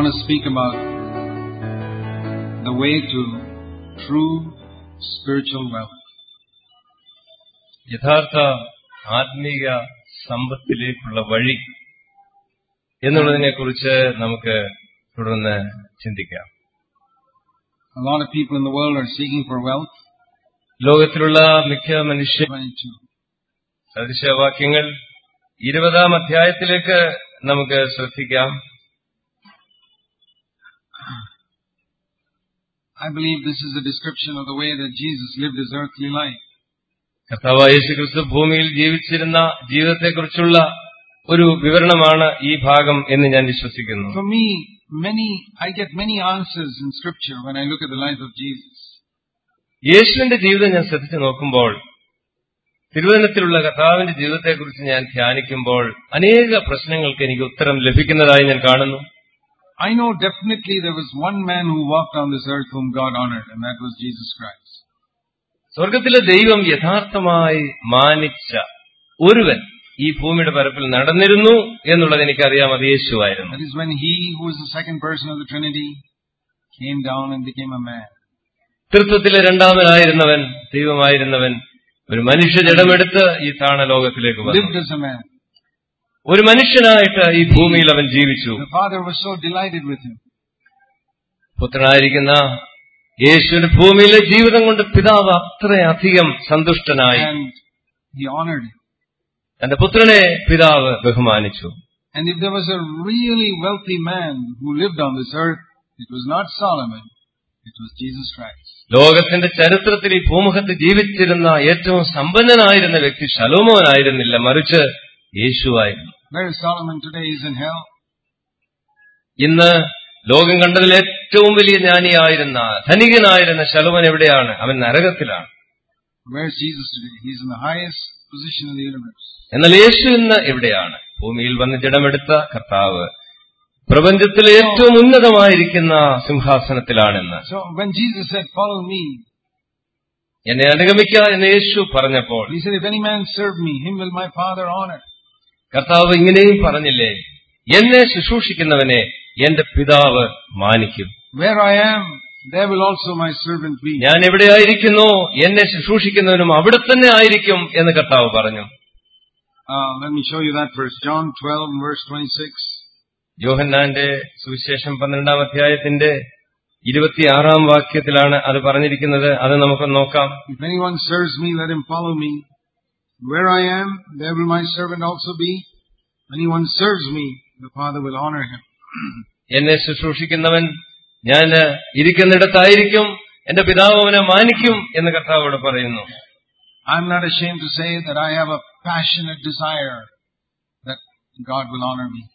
want to speak about the way to true spiritual wealth. യഥാർത്ഥ ആത്മീക സമ്പത്തിലേക്കുള്ള വഴി എന്നുള്ളതിനെ കുറിച്ച് നമുക്ക് തുടർന്ന് ചിന്തിക്കാം A lot of people in the world are seeking for wealth. ലോകത്തിലുള്ള മിക്ക മനുഷ്യ 22. സദൃശവാക്യങ്ങൾ ഇരുപതാം അധ്യായത്തിലേക്ക് നമുക്ക് ശ്രദ്ധിക്കാം I believe this is a description of the way that Jesus lived his earthly life. കർത്താവ് യേശുക്രിസ്തു ഭൂമിയിൽ ജീവിച്ചിരുന്ന ജീവിതത്തെക്കുറിച്ചുള്ള ഒരു വിവരണമാണ് ഈ ഭാഗം എന്ന് ഞാൻ വിശ്വസിക്കുന്നു For me, many, I get many answers in scripture when I look at the life of Jesus. യേശുവിന്റെ ജീവിതം ഞാൻ ശ്രദ്ധിച്ചു നോക്കുമ്പോൾ തിരുവനന്തപുരത്തിലുള്ള കർത്താവിന്റെ ജീവിതത്തെക്കുറിച്ച് ഞാൻ ധ്യാനിക്കുമ്പോൾ അനേക പ്രശ്നങ്ങൾക്ക് എനിക്ക് ഉത്തരം ലഭിക്കുന്നതായി ഞാൻ കാണുന്നു I know definitely there was one man who walked on this earth whom God honored, and that was Jesus Christ. സ്വർഗത്തിലെ ദൈവം യഥാർത്ഥമായി മാനിച്ച ഒരുവൻ ഈ ഭൂമിയുടെ പരപ്പിൽ നടന്നിരുന്നു എന്നുള്ളത് എനിക്കറിയാം അത് യേശുവായിരുന്നു That is when he, who is the second person of the Trinity, came down and became a man. തൃത്വത്തിലെ രണ്ടാമനായിരുന്നവൻ ദൈവമായിരുന്നവൻ ഒരു മനുഷ്യ ജഡമെടുത്ത് ഈ താണ ലോകത്തിലേക്ക് Lived വന്നു as a man. ഒരു മനുഷ്യനായിട്ട് ഈ ഭൂമിയിൽ അവൻ ജീവിച്ചു The Father was so delighted with him. പുത്രനായിരിക്കുന്ന യേശുവിന്റെ ഭൂമിയിലെ ജീവിതം കൊണ്ട് പിതാവ് അത്രയധികം സന്തുഷ്ടനായി And he honored him. തന്റെ പുത്രനെ പിതാവ് ബഹുമാനിച്ചു And if there was a really wealthy man who lived on this earth, it was not Solomon, it was Jesus Christ. ലോകത്തിന്റെ ചരിത്രത്തിൽ ഈ ഭൂമുഖത്ത് ജീവിച്ചിരുന്ന ഏറ്റവും സമ്പന്നനായിരുന്ന വ്യക്തി ശലോമോനായിരുന്നില്ല മറിച്ച് യേശുവായിരുന്നു Where is Solomon today? He's in hell. ഇന്ന് ലോകം കണ്ടതിൽ ഏറ്റവും വലിയ ജ്ഞാനിയായിരുന്ന ധനികനായിരുന്ന ശലോമൻ എവിടെയാണ് അവൻ നരകത്തിലാണ് Where is Jesus today? He's in the highest position in the universe. എന്നാൽ യേശു ഇന്ന് എവിടെയാണ് ഭൂമിയിൽ വന്ന് ജഡമെടുത്ത കർത്താവ് പ്രപഞ്ചത്തിലെ ഏറ്റവും ഉന്നതമായിരിക്കുന്ന സിംഹാസനത്തിലാണെന്ന് So when Jesus said, follow me, എന്നെ അനുഗമിക്ക എന്ന് യേശു പറഞ്ഞപ്പോൾ he said, if any man serve me, him will my Father honor. കർത്താവ് ഇങ്ങനെയും പറഞ്ഞില്ലേ എന്നെ ശുശ്രൂഷിക്കുന്നവനെ എന്റെ പിതാവ് മാനിക്കും Where I am, there will also my servant be. ഞാൻ എവിടെയായിരിക്കുന്നു എന്നെ ശുശ്രൂഷിക്കുന്നവനും അവിടെ തന്നെ ആയിരിക്കും എന്ന് കർത്താവ് പറഞ്ഞു Uh, let me show you that verse. John 12 and verse 26. യോഹന്നാന്റെ സുവിശേഷം പന്ത്രണ്ടാം അധ്യായത്തിന്റെ ഇരുപത്തിയാറാം വാക്യത്തിലാണ് അത് പറഞ്ഞിരിക്കുന്നത് അത് നമുക്ക് നോക്കാം If anyone serves me, let him follow me. Where I am, there will my servant also be. Anyone serves me, the Father will honor him. എന്നെ ശുശ്രൂഷിക്കുന്നവൻ ഞാൻ ഇരിക്കുന്നിടത്തായിരിക്കും എന്റെ പിതാവ് അവനെ മാനിക്കും എന്ന് കർത്താവോട് പറയുന്നു I'm not ashamed to say that I have a passionate desire that God will honor me.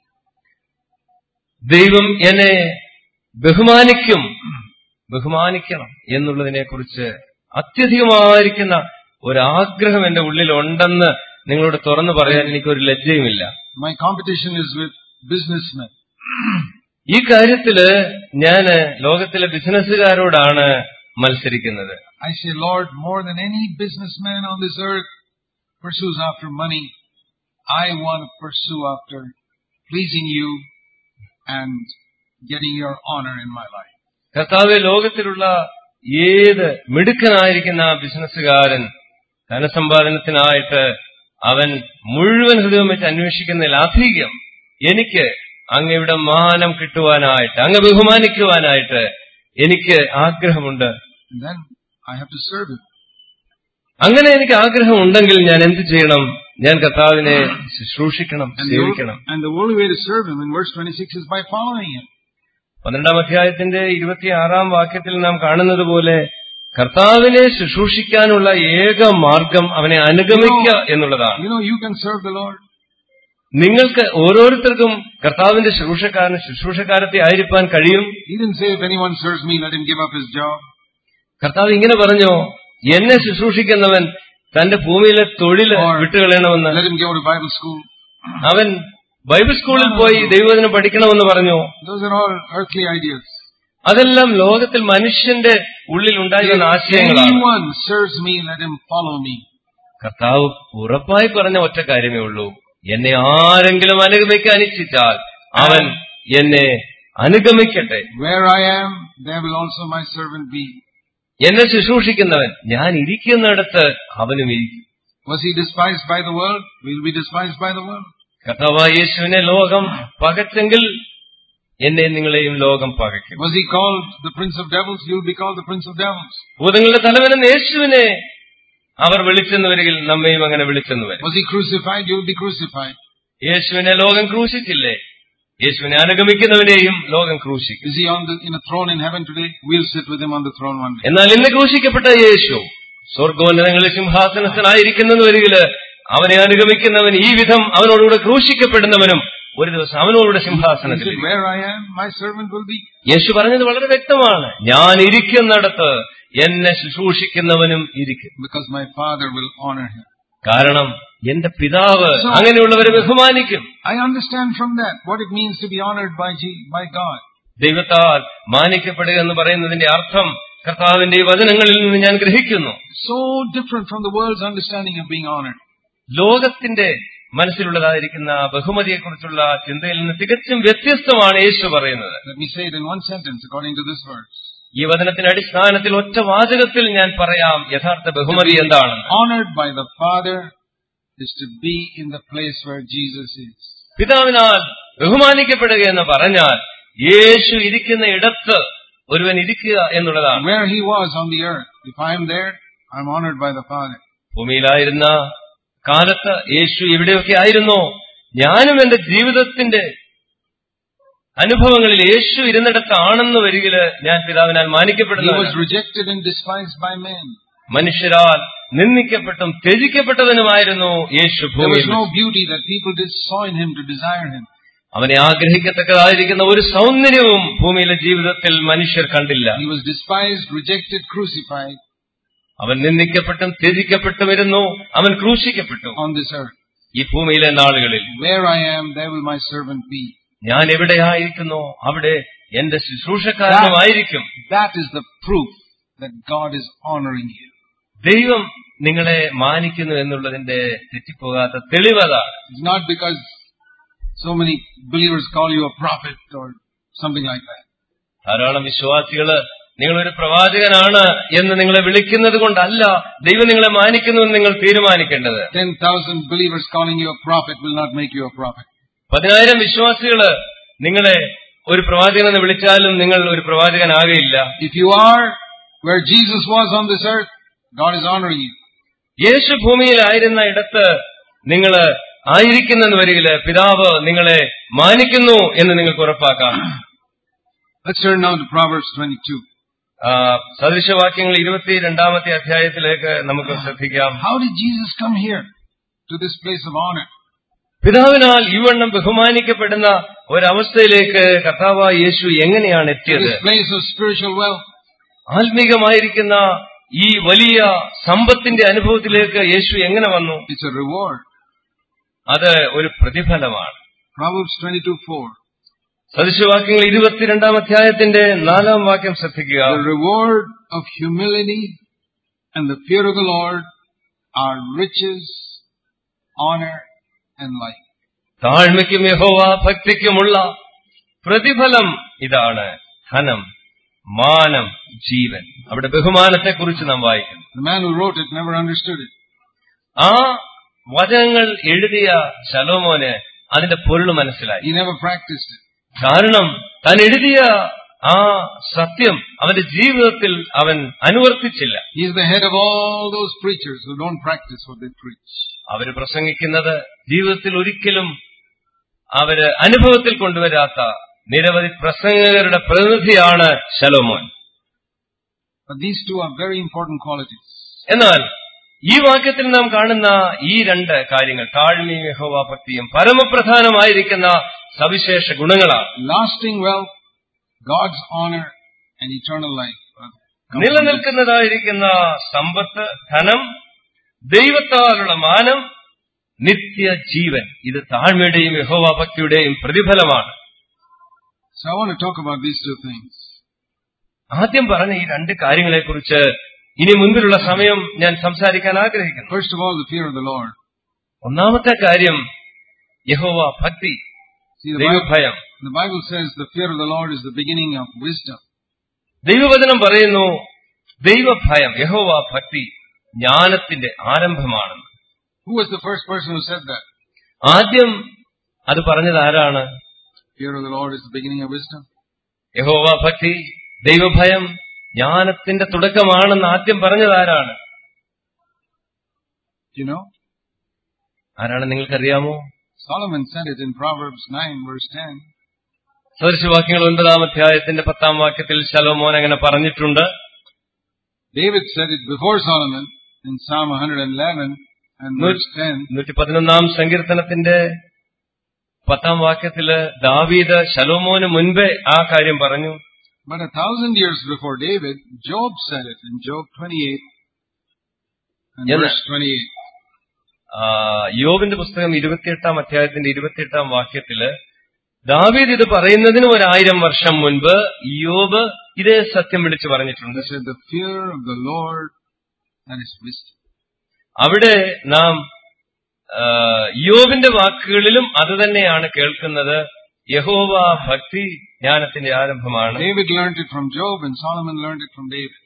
ദൈവം എന്നെ ബഹുമാനിക്കും ബഹുമാനിക്കണം എന്നുള്ളതിനെ കുറിച്ച് അത്യധികമായിരിക്കുന്ന ഒരാഗ്രഹം എന്റെ ഉള്ളിലുണ്ടെന്ന് നിങ്ങളോട് തുറന്നു പറയാൻ എനിക്കൊരു ലജ്ജയുമില്ല My competition is with businessmen. ഈ കാര്യത്തില് ഞാന് ലോകത്തിലെ ബിസിനസ്സുകാരോടാണ് മത്സരിക്കുന്നത് I say, Lord, more than any businessman on this earth pursues after money, I want to pursue after pleasing you and getting your honor in my life. കർത്താവ് ലോകത്തിലുള്ള ഏത് മിടുക്കനായിരിക്കുന്ന ആ ബിസിനസ്സുകാരൻ ധനസമ്പാദനത്തിനായിട്ട് അവൻ മുഴുവൻ ഹൃദയം വെച്ച് അന്വേഷിക്കുന്നതിൽ അധികം എനിക്ക് അങ്ങയുടെ മാനം കിട്ടുവാനായിട്ട് അങ്ങ് ബഹുമാനിക്കുവാനായിട്ട് എനിക്ക് ആഗ്രഹമുണ്ട് And then I have to serve him. അങ്ങനെ എനിക്ക് ആഗ്രഹമുണ്ടെങ്കിൽ ഞാൻ എന്ത് ചെയ്യണം ഞാൻ കർത്താവിനെ ശുശ്രൂഷിക്കണം And the, സേവിക്കണം o- and the only way to serve him in verse 26 is by following him. പന്ത്രണ്ടാം അധ്യായത്തിന്റെ ഇരുപത്തിയാറാം വാക്യത്തിൽ നാം കാണുന്നത് പോലെ കർത്താവിനെ ശുശ്രൂഷിക്കാനുള്ള ഏക മാർഗം അവനെ അനുഗമിക്കുക എന്നുള്ളതാണ് You know, you can serve the Lord. നിങ്ങൾക്ക് ഓരോരുത്തർക്കും കർത്താവിന്റെ ശുശ്രൂഷക്കാരന് ശുശ്രൂഷക്കാരത്തെ ആയിരിക്കാൻ കഴിയും He didn't say, if anyone serves me, let him give up his job. കർത്താവ് ഇങ്ങനെ പറഞ്ഞോ എന്നെ ശുശ്രൂഷിക്കുന്നവൻ തന്റെ ഭൂമിയിലെ തൊഴിൽ വിട്ടുകളയണമെന്ന് Let him go to Bible school. അവൻ ബൈബിൾ സ്കൂളിൽ പോയി ദൈവവചനം പഠിക്കണമെന്ന് പറഞ്ഞു Those are all earthly ideas. അതെല്ലാം ലോകത്തിൽ മനുഷ്യന്റെ ഉള്ളിൽ If ഉണ്ടായിരുന്ന ആശയങ്ങളാണ് anyone serves me, let him follow me. കർത്താവ് ഉറപ്പായി പറഞ്ഞ ഒറ്റ കാര്യമേ ഉള്ളൂ എന്നെ ആരെങ്കിലും അനുഗമിക്കാൻ ഇച്ഛിച്ചാൽ അവൻ എന്നെ അനുഗമിക്കട്ടെ Where I am, there will also my servant be. എന്നെ ശുശ്രൂഷിക്കുന്നവൻ ഞാൻ ഇരിക്കുന്നിടത്ത് അവനും ഇരിക്കും Was he despised by the world? Will be despised by the world. കർത്താവായ യേശുവിനെ ലോകം പകച്ചെങ്കിൽ എന്നെ നിങ്ങളെയും ലോകം പകയ്ക്കും Was he called the prince of devils? You will be called the prince of devils. ഭൂതങ്ങളുടെ തലവനെന്ന് യേശുവിനെ അവർ വിളിച്ചെന്ന് വരികിൽ നമ്മയും അങ്ങനെ വിളിച്ചെന്ന് വരും Was he crucified? You will be crucified. യേശുവിനെ ലോകം ക്രൂശിച്ചില്ലേ യേശുവിനെ അനുഗമിക്കുന്നവനെയും ലോകം ക്രൂശിക്കും Is he on the, in a throne in heaven today? We'll sit with him on the throne one day. എന്നാൽ ഇന്ന് ക്രൂശിക്കപ്പെട്ട യേശു സ്വർഗോന്നതങ്ങളിൽ സിംഹാസനത്തിനായിരിക്കുന്നെന്ന് വരികില് അവനെ അനുഗമിക്കുന്നവൻ ഈ വിധം അവനോടുകൂടെ ക്രൂശിക്കപ്പെടുന്നവനും ഒരു ദിവസം അവനോടുകൂടെ He സിംഹാസനത്തിൽ said, Where I am, my servant will be. യേശു പറഞ്ഞത് വളരെ വ്യക്തമാണ് ഞാൻ ഇരിക്കുന്നിടത്ത് എന്നെ ശുശ്രൂഷിക്കുന്നവനും ഇരിക്കും Because my father will honor him. കാരണം എന്റെ പിതാവ് അങ്ങനെയുള്ളവരെ ബഹുമാനിക്കും I understand from that what it means to be honored by, G- by God. ദൈവത്താൽ മാനിക്കപ്പെടുക എന്ന് പറയുന്നതിന്റെ അർത്ഥം കർത്താവിന്റെ ഈ വചനങ്ങളിൽ നിന്ന് ഞാൻ ഗ്രഹിക്കുന്നു So different from the world's understanding of being honored. ലോകത്തിന്റെ മനസ്സിലുള്ളതായിരിക്കുന്ന ബഹുമതിയെക്കുറിച്ചുള്ള ചിന്തയിൽ നിന്ന് തികച്ചും വ്യത്യസ്തമാണ് യേശു പറയുന്നത് Let me say it in one sentence according to this verse. ഈ വചനത്തിന്റെ അടിസ്ഥാനത്തിൽ ഒറ്റ വാചകത്തിൽ ഞാൻ പറയാം യഥാർത്ഥ ബഹുമതി എന്താണെന്ന് Honored by the Father is to be in the place where Jesus is. പിതാവിനാൽ ബഹുമാനിക്കപ്പെടുക എന്ന് പറഞ്ഞാൽ യേശു ഇരിക്കുന്ന ഇടത്ത് ഒരുവൻ ഇരിക്കുക എന്നുള്ളതാണ് Where he was on the earth. If I am there, I'm honored by the Father. ഭൂമിയിലായിരുന്ന കാലത്ത് യേശു എവിടെയൊക്കെ ആയിരുന്നോ ഞാനും എന്റെ ജീവിതത്തിന്റെ അനുഭവങ്ങളിൽ യേശു ഇരുന്നിടത്താണെന്ന് വരികില് ഞാൻ പിതാവിനാൽ He മാനിക്കപ്പെടുന്നു was rejected and despised by men. മനുഷ്യരാൽ നിന്ദിക്കപ്പെട്ടും ത്യജിക്കപ്പെട്ടവനുമായിരുന്നു Yeshu There ഭൂമിയിൽ was no beauty that people did saw in him to desire him. അവനെ ആഗ്രഹിക്കത്തക്കതായിരിക്കുന്ന ഒരു സൗന്ദര്യവും ഭൂമിയിലെ ജീവിതത്തിൽ മനുഷ്യർ കണ്ടില്ല He was despised, rejected, crucified അവൻ നിന്ദിക്കപ്പെട്ടും ത്യജിക്കപ്പെട്ടുമിരുന്നു അവൻ ക്രൂശിക്കപ്പെട്ടു on this earth. ഈ ഭൂമിയിലെ നാളുകളിൽ Where I am, there will my servant be. ഞാൻ എവിടെയായിരിക്കുന്നോ അവിടെ എന്റെ ശുശ്രൂഷക്കാരനുമായിരിക്കും That is the proof that God is honoring you. ദൈവം നിങ്ങളെ മാനിക്കുന്നു എന്നുള്ളതിന്റെ തെറ്റിപ്പോകാത്ത തെളിവതാണ് It's not because so many believers call you a prophet or something like that. ധാരാളം വിശ്വാസികള് നിങ്ങളൊരു പ്രവാചകനാണ് എന്ന് നിങ്ങളെ വിളിക്കുന്നത് കൊണ്ടല്ല ദൈവം നിങ്ങളെ മാനിക്കുന്നു എന്ന് നിങ്ങൾ തീരുമാനിക്കേണ്ടത് 10,000 believers calling you a prophet will not make you a prophet. പതിനായിരം വിശ്വാസികള് നിങ്ങളെ ഒരു പ്രവാചകൻ എന്ന് വിളിച്ചാലും നിങ്ങൾ ഒരു പ്രവാചകനാകയില്ല If you are where Jesus was on this earth, God is honoring you. യേശു ഭൂമിയിലായിരുന്ന ഇടത്ത് നിങ്ങൾ ആയിരിക്കുന്നെന്ന് വരികില് പിതാവ് നിങ്ങളെ മാനിക്കുന്നു എന്ന് നിങ്ങൾക്ക് ഉറപ്പാക്കാം Let's turn now to Proverbs 22. ആ, സദൃശവാക്യങ്ങൾ ഇരുപത്തിരണ്ടാമത്തെ അധ്യായത്തിലേക്ക് നമുക്ക് ശ്രദ്ധിക്കാം How did Jesus come here to this place of honor? പിതാവിനാൽ ഈ വണ്ണം ബഹുമാനിക്കപ്പെടുന്ന ഒരവസ്ഥയിലേക്ക് കർത്താവായ യേശു എങ്ങനെയാണ് To എത്തിയത് this place of spiritual wealth. ആത്മീകമായിരിക്കുന്ന ഈ വലിയ സമ്പത്തിന്റെ അനുഭവത്തിലേക്ക് യേശു എങ്ങനെ വന്നു It's a reward. അത് ഒരു പ്രതിഫലമാണ് Proverbs 22 4. സദൃശവാക്യങ്ങൾ ഇരുപത്തിരണ്ടാം അധ്യായത്തിന്റെ നാലാം വാക്യം ശ്രദ്ധിക്കുക The reward of humility and the fear of the Lord are riches, honor, and life. താഴ്മയ്ക്കും യഹോവ ഭക്തിക്കുമുള്ള പ്രതിഫലം ഇതാണ് ധനം മാനം ജീവൻ അവിടെ ബഹുമാനത്തെക്കുറിച്ച് നാം വായിക്കുന്നു The man who wrote it never understood it. ആ വചനങ്ങൾ എഴുതിയ ശലോമോന് അതിന്റെ പൊരുൾ മനസ്സിലായി He never practiced it. കാരണം താൻ എഴുതിയ ആ സത്യം അവന്റെ ജീവിതത്തിൽ അവൻ അനുവർത്തിച്ചില്ല He's the head of all those preachers who don't practice what they preach. അവര് പ്രസംഗിക്കുന്നത് ജീവിതത്തിൽ ഒരിക്കലും അവര് അനുഭവത്തിൽ കൊണ്ടുവരാത്ത നിരവധി പ്രസംഗകരുടെ പ്രതിനിധിയാണ് ശലോമോൻ But these two are very important qualities. എന്നാൽ ഈ വാക്യത്തിൽ നാം കാണുന്ന ഈ രണ്ട് കാര്യങ്ങൾ താഴ്മയും യഹോവാഭക്തിയും പരമപ്രധാനമായിരിക്കുന്ന സവിശേഷ ഗുണങ്ങളാണ് Lasting wealth, God's honor, and eternal life. come from this. നിലനിൽക്കുന്നതായിരിക്കുന്ന സമ്പത്ത് ധനം ദൈവത്താലുള്ള മാനം നിത്യജീവൻ ഇത് താഴ്മയുടെയും യഹോവാഭക്തിയുടെയും പ്രതിഫലമാണ് So I want to talk about these two things. ആദ്യം പറഞ്ഞ ഈ രണ്ട് കാര്യങ്ങളെക്കുറിച്ച് ഇനി മുൻപിലുള്ള സമയം ഞാൻ സംസാരിക്കാൻ ആഗ്രഹിക്കുന്നു First of all, the fear of the Lord. ഒന്നാമത്തെ കാര്യം യഹോവ ഭക്തി See, the Bible, ദൈവഭയം the Bible says the fear of the Lord is the beginning of wisdom. ദൈവവചനം പറയുന്നു ദൈവഭയം യഹോവ ഭക്തി ജ്ഞാനത്തിന്റെ ആരംഭമാണെന്ന് Who was the first person who said that? ആദ്യം അത് പറഞ്ഞത് ആരാണ് Fear of the Lord is the beginning of wisdom. യഹോവ ഭക്തി ദൈവഭയം ജ്ഞാനത്തിന്റെ തുടക്കമാണെന്ന് ആദ്യം പറഞ്ഞത് ആരാണ് Do you know? ആരാണ് നിങ്ങൾക്കറിയാമോ Solomon said it in Proverbs 9 verse 10. സദൃശവാക്യങ്ങൾ ഒൻപതാം അധ്യായത്തിന്റെ പത്താം വാക്യത്തിൽ ശലോമോൻ അങ്ങനെ പറഞ്ഞിട്ടുണ്ട് David said it before Solomon in Psalm 111 and verse 10. നൂറ്റി പതിനൊന്നാം സങ്കീർത്തനത്തിന്റെ പത്താം വാക്യത്തില് ദാവീദ് ശലോമോന് മുൻപേ ആ കാര്യം പറഞ്ഞു But a thousand years before David, Job said it in Job 28 and Yeah. verse 28. ആ, യോബിന്റെ പുസ്തകം ഇരുപത്തിയെട്ടാം അധ്യായത്തിന്റെ ഇരുപത്തിയെട്ടാം വാക്യത്തില് ദാവീദ് ഇത് പറയുന്നതിന് ഒരായിരം വർഷം മുൻപ് യോബ് ഇതേ സത്യം വിളിച്ചു പറഞ്ഞിട്ടുണ്ട് He said, the fear of the Lord, that is wisdom. അവിടെ നാം ആ, യോബിന്റെ വാക്കുകളിലും അത് തന്നെയാണ് കേൾക്കുന്നത് യഹോവ ഭക്തി ജ്ഞാനത്തിന്റെ ആരംഭമാണ് David learned it from Job and Solomon learned it from David.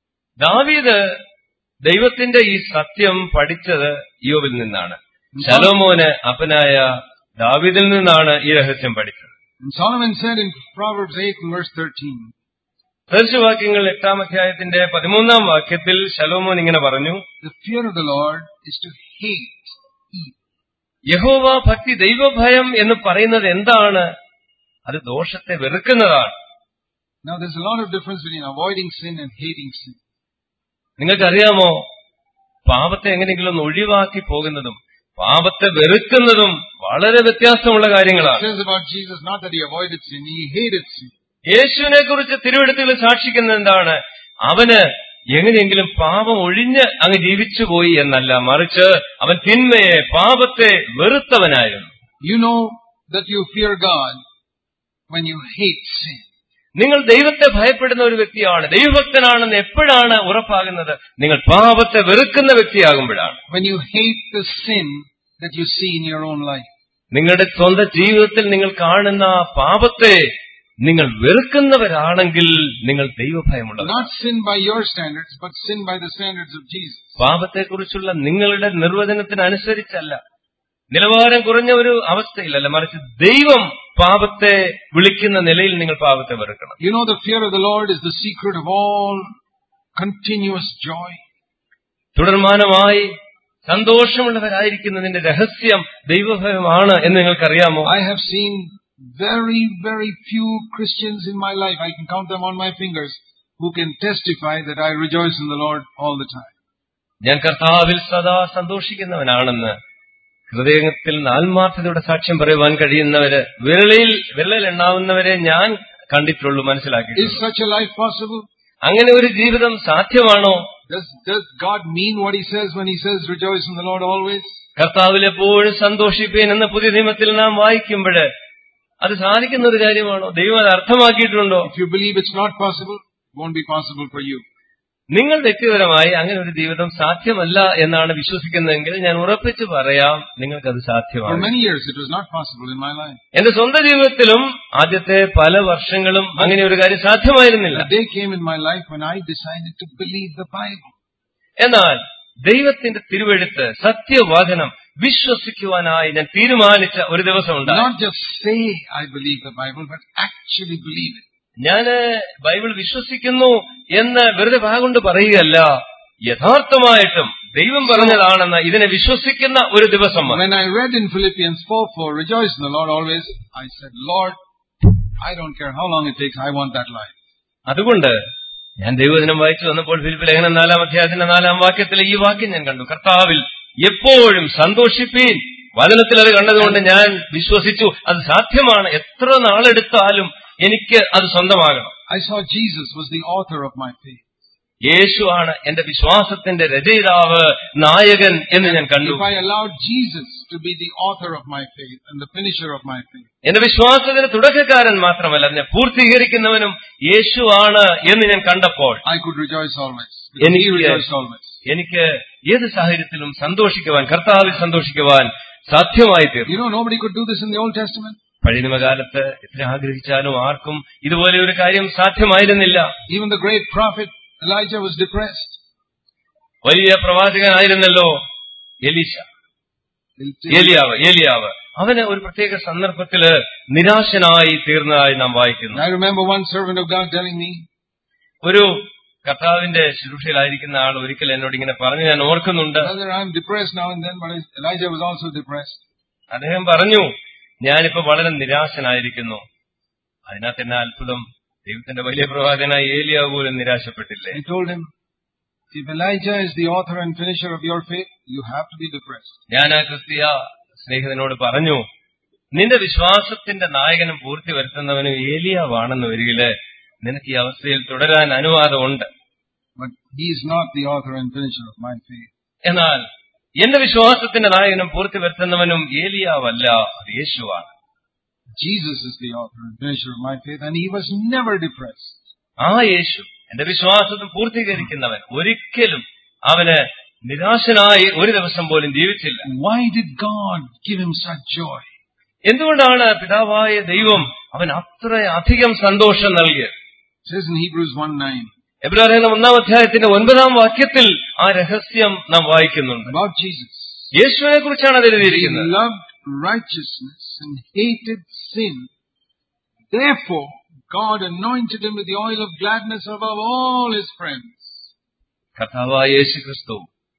ദാവീദ് ദൈവത്തിന്റെ ഈ സത്യം പഠിച്ചത് യോബിൽ നിന്നാണ് ശലോമോന് അപ്പനായ ദാവീദിൽ നിന്നാണ് ഈ രഹസ്യം പഠിച്ചത് And Solomon said in Proverbs 8 and verse 13, ദർശവാക്യങ്ങൾ എട്ടാം അധ്യായത്തിന്റെ പതിമൂന്നാം വാക്യത്തിൽ ശലോമോൻ ഇങ്ങനെ പറഞ്ഞു the fear of the Lord is to hate evil. യഹോവ ഭക്തി ദൈവഭയം എന്ന് പറയുന്നത് എന്താണ് അത് ദോഷത്തെ വെറുക്കുന്നതാണ് Now there's a lot of difference between avoiding sin and hating sin. നിങ്ങൾക്കറിയാമോ പാപത്തെ എങ്ങനെയെങ്കിലും ഒന്ന് ഒഴിവാക്കി പോകുന്നതും പാപത്തെ വെറുക്കുന്നതും വളരെ വ്യത്യാസമുള്ള It കാര്യങ്ങളാണ് says about Jesus not that he avoided sin, he hated sin. യേശുവിനെ കുറിച്ച് തിരുവെടുത്തുകൾ സാക്ഷിക്കുന്നത് എന്താണ് അവന് എങ്ങനെയെങ്കിലും പാപം ഒഴിഞ്ഞ് അങ്ങ് ജീവിച്ചുപോയി എന്നല്ല മറിച്ച് അവൻ തിന്മയെ പാപത്തെ വെറുത്തവനായിരുന്നു You know that you fear God when you hate sin. നിങ്ങൾ ദൈവത്തെ ഭയപ്പെടുന്ന ഒരു വ്യക്തിയാണ് ദൈവഭക്തനാണെന്ന് എപ്പോഴാണ് ഉറപ്പാകുന്നത് നിങ്ങൾ പാപത്തെ വെറുക്കുന്ന വ്യക്തിയാകുമ്പോഴാണ് When you hate the sin that you see in your own life. നിങ്ങളുടെ സ്വന്തം ജീവിതത്തിൽ നിങ്ങൾ കാണുന്ന ആ പാപത്തെ നിങ്ങൾ വെറുക്കുന്നവരാണെങ്കിൽ നിങ്ങൾ ദൈവഭയമുള്ളവർ Not sin by your standards, but sin by the standards of Jesus. പാപത്തെക്കുറിച്ചുള്ള നിങ്ങളുടെ നിർവചനത്തിനനുസരിച്ചല്ല നിലവാരം കുറഞ്ഞ ഒരു അവസ്ഥയിലല്ല മറിച്ച് ദൈവം പാപത്തെ വിളിക്കുന്ന നിലയിൽ നിങ്ങൾ പാപത്തെ വെറുക്കണം You know the fear of the Lord is the secret of all continuous joy. തുടർമാനമായി സന്തോഷമുള്ളവരായിരിക്കുന്നതിന്റെ രഹസ്യം ദൈവഭയമാണ് എന്ന് നിങ്ങൾക്കറിയാമോ I have seen very, very few Christians in my life, I can count them on my fingers, who can testify that I rejoice in the Lord all the time. ഞാൻ കർത്താവിൽ സദാ സന്തോഷിക്കുന്നവനാണെന്ന് ഹൃദയത്തിൽ ആത്മാർത്ഥതയുടെ സാക്ഷ്യം പറയുവാൻ കഴിയുന്നവര് വിരളിൽ വിരളിൽ എണ്ണാവുന്നവരെ ഞാൻ കണ്ടിട്ടുള്ളൂ Is മനസ്സിലാക്കി such a life possible? അങ്ങനെ ഒരു ജീവിതം സാധ്യമാണോ Does, does God mean what He says when He says rejoice in the Lord always? കർത്താവിൽ എപ്പോഴും സന്തോഷിപ്പേൻ എന്ന പുതിയ നിയമത്തിൽ നാം വായിക്കുമ്പോൾ അത് സാധിക്കുന്ന ഒരു കാര്യമാണോ ദൈവം അത് അർത്ഥമാക്കിയിട്ടുണ്ടോ If you believe it's not possible, it won't be possible for you. നിങ്ങൾ വ്യക്തിപരമായി അങ്ങനെ ഒരു ജീവിതം സാധ്യമല്ല എന്നാണ് വിശ്വസിക്കുന്നതെങ്കിൽ ഞാൻ ഉറപ്പിച്ചു പറയാം നിങ്ങൾക്കത് For സാധ്യമാണ് many years it was not possible in my life. എന്റെ സ്വന്തം ജീവിതത്തിലും ആദ്യത്തെ പല വർഷങ്ങളും അങ്ങനെ ഒരു കാര്യം സാധ്യമായിരുന്നില്ല A day came in my life when I decided to believe the Bible. എന്നാൽ ദൈവത്തിന്റെ തിരുവെഴുത്ത് സത്യവചനം വിശ്വസിക്കുവാനായി ഞാൻ തീരുമാനിച്ച ഒരു ദിവസം ഉണ്ടായി Not just say I believe the Bible, but actually believe it. ഞാന് ബൈബിൾ വിശ്വസിക്കുന്നു എന്ന് വെറുതെ വാഗൊണ്ട് പറയുകയല്ല യഥാർത്ഥമായിട്ടും ദൈവം പറഞ്ഞതാണെന്ന് ഇതിനെ വിശ്വസിക്കുന്ന ഒരു ദിവസം വന്നു. When I read in Philippians 4 4, rejoice in the Lord always, I said, Lord, I don't care how long it takes, I want that life. അതുകൊണ്ട് ഞാൻ ദൈവദിനം വായിച്ചു വന്നപ്പോൾ ഫിലിപ്പ് ലേഖനം നാലാം അധ്യായത്തിന്റെ നാലാം വാക്യത്തിലെ ഈ വാക്യം ഞാൻ കണ്ടു കർത്താവിൽ എപ്പോഴും സന്തോഷിപ്പീൻ വചനത്തിൽ അത് കണ്ടതുകൊണ്ട് ഞാൻ വിശ്വസിച്ചു അത് സാധ്യമാണ് എത്ര നാളെടുത്താലും എനിക്ക് അത് സ്വന്തമാകണം I saw Jesus was the author of my faith. യേശുവാണ് എന്റെ വിശ്വാസത്തിന്റെ രചയിതാവ് നായകൻ എന്ന് ഞാൻ കണ്ടു If I allowed Jesus to be the author of my faith and the finisher of my faith, എന്റെ വിശ്വാസത്തിന് തുടക്കക്കാരൻ മാത്രമല്ല അതിനെ പൂർത്തീകരിക്കുന്നവനും യേശുവാണ് എന്ന് ഞാൻ കണ്ടപ്പോൾ I could rejoice always. Because he എനിക്ക് rejoiced always. എനിക്ക് ഏത് സാഹചര്യത്തിലും സന്തോഷിക്കുവാൻ കർത്താവിൽ സന്തോഷിക്കുവാൻ സാധ്യമായി തീർന്നു You know, nobody could do this in the Old Testament. പഴയനിമകാലത്ത് എത്ര ആഗ്രഹിച്ചാലും ആർക്കും ഇതുപോലെ ഒരു കാര്യം സാധ്യമായിരുന്നില്ല Even the great prophet Elijah was depressed. വലിയ പ്രവാചകനായിരുന്നല്ലോ എലീശ ഏലിയാവ് ഏലിയാവ് അവന് ഒരു പ്രത്യേക സന്ദർഭത്തില് നിരാശനായി തീർന്നതായി നാം വായിക്കുന്നു I remember one servant of God telling me, ഒരു കർത്താവിന്റെ ശുശ്രൂഷയിലായിരിക്കുന്ന ആൾ ഒരിക്കൽ എന്നോട് ഇങ്ങനെ പറഞ്ഞു ഞാൻ ഓർക്കുന്നുണ്ട് Brother, I'm depressed now and then, but Elijah was also depressed. അദ്ദേഹം പറഞ്ഞു ഞാനിപ്പോ വളരെ നിരാശനായിരിക്കുന്നു അതിനകത്ത് എന്നെ അത്ഭുതം ദൈവത്തിന്റെ വലിയ പ്രവാചകനായ ഏലിയാവ് പോലും നിരാശപ്പെട്ടില്ലേ I told him, if Elijah is the author and finisher of your faith, you have to be depressed. ഞാൻ ആ ക്രിസ്തീയ സ്നേഹിതനോട് പറഞ്ഞു നിന്റെ വിശ്വാസത്തിന്റെ നായകനും പൂർത്തി വരുത്തുന്നവനും ഏലിയാവാണെന്ന് വരികില് നിനക്ക് ഈ അവസ്ഥയിൽ തുടരാൻ അനുവാദമുണ്ട് But he is not the author and finisher of my faith. എന്നാൽ എന്റെ വിശ്വാസത്തിന്റെ നായകനും പൂർത്തി വരുത്തുന്നവനും ഏലിയാവല്ല അത് യേശുവാണ് Jesus is the author and finisher of my faith, and he was never depressed. ആ യേശു എന്റെ വിശ്വാസത്തെ പൂർത്തീകരിക്കുന്നവൻ ഒരിക്കലും അവന് നിരാശനായി ഒരു ദിവസം പോലും ജീവിച്ചില്ല Why did God give him such joy? എന്തുകൊണ്ടാണ് പിതാവായ ദൈവം അവൻ അത്ര അധികം സന്തോഷം നൽകിയത് It says in Hebrews 1 9 എബ്രാഹിം ഒന്നാം അധ്യായത്തിന്റെ ഒൻപതാം വാക്യത്തിൽ ആ രഹസ്യം നാം വായിക്കുന്നുണ്ട് about Jesus. യേശുവിനെ കുറിച്ചാണ് അത് He എഴുതിയിരിക്കുന്നത് loved righteousness and hated sin. Therefore, God anointed him with the oil of gladness above all his friends. കർത്താവായ യേശു ക്രിസ്തു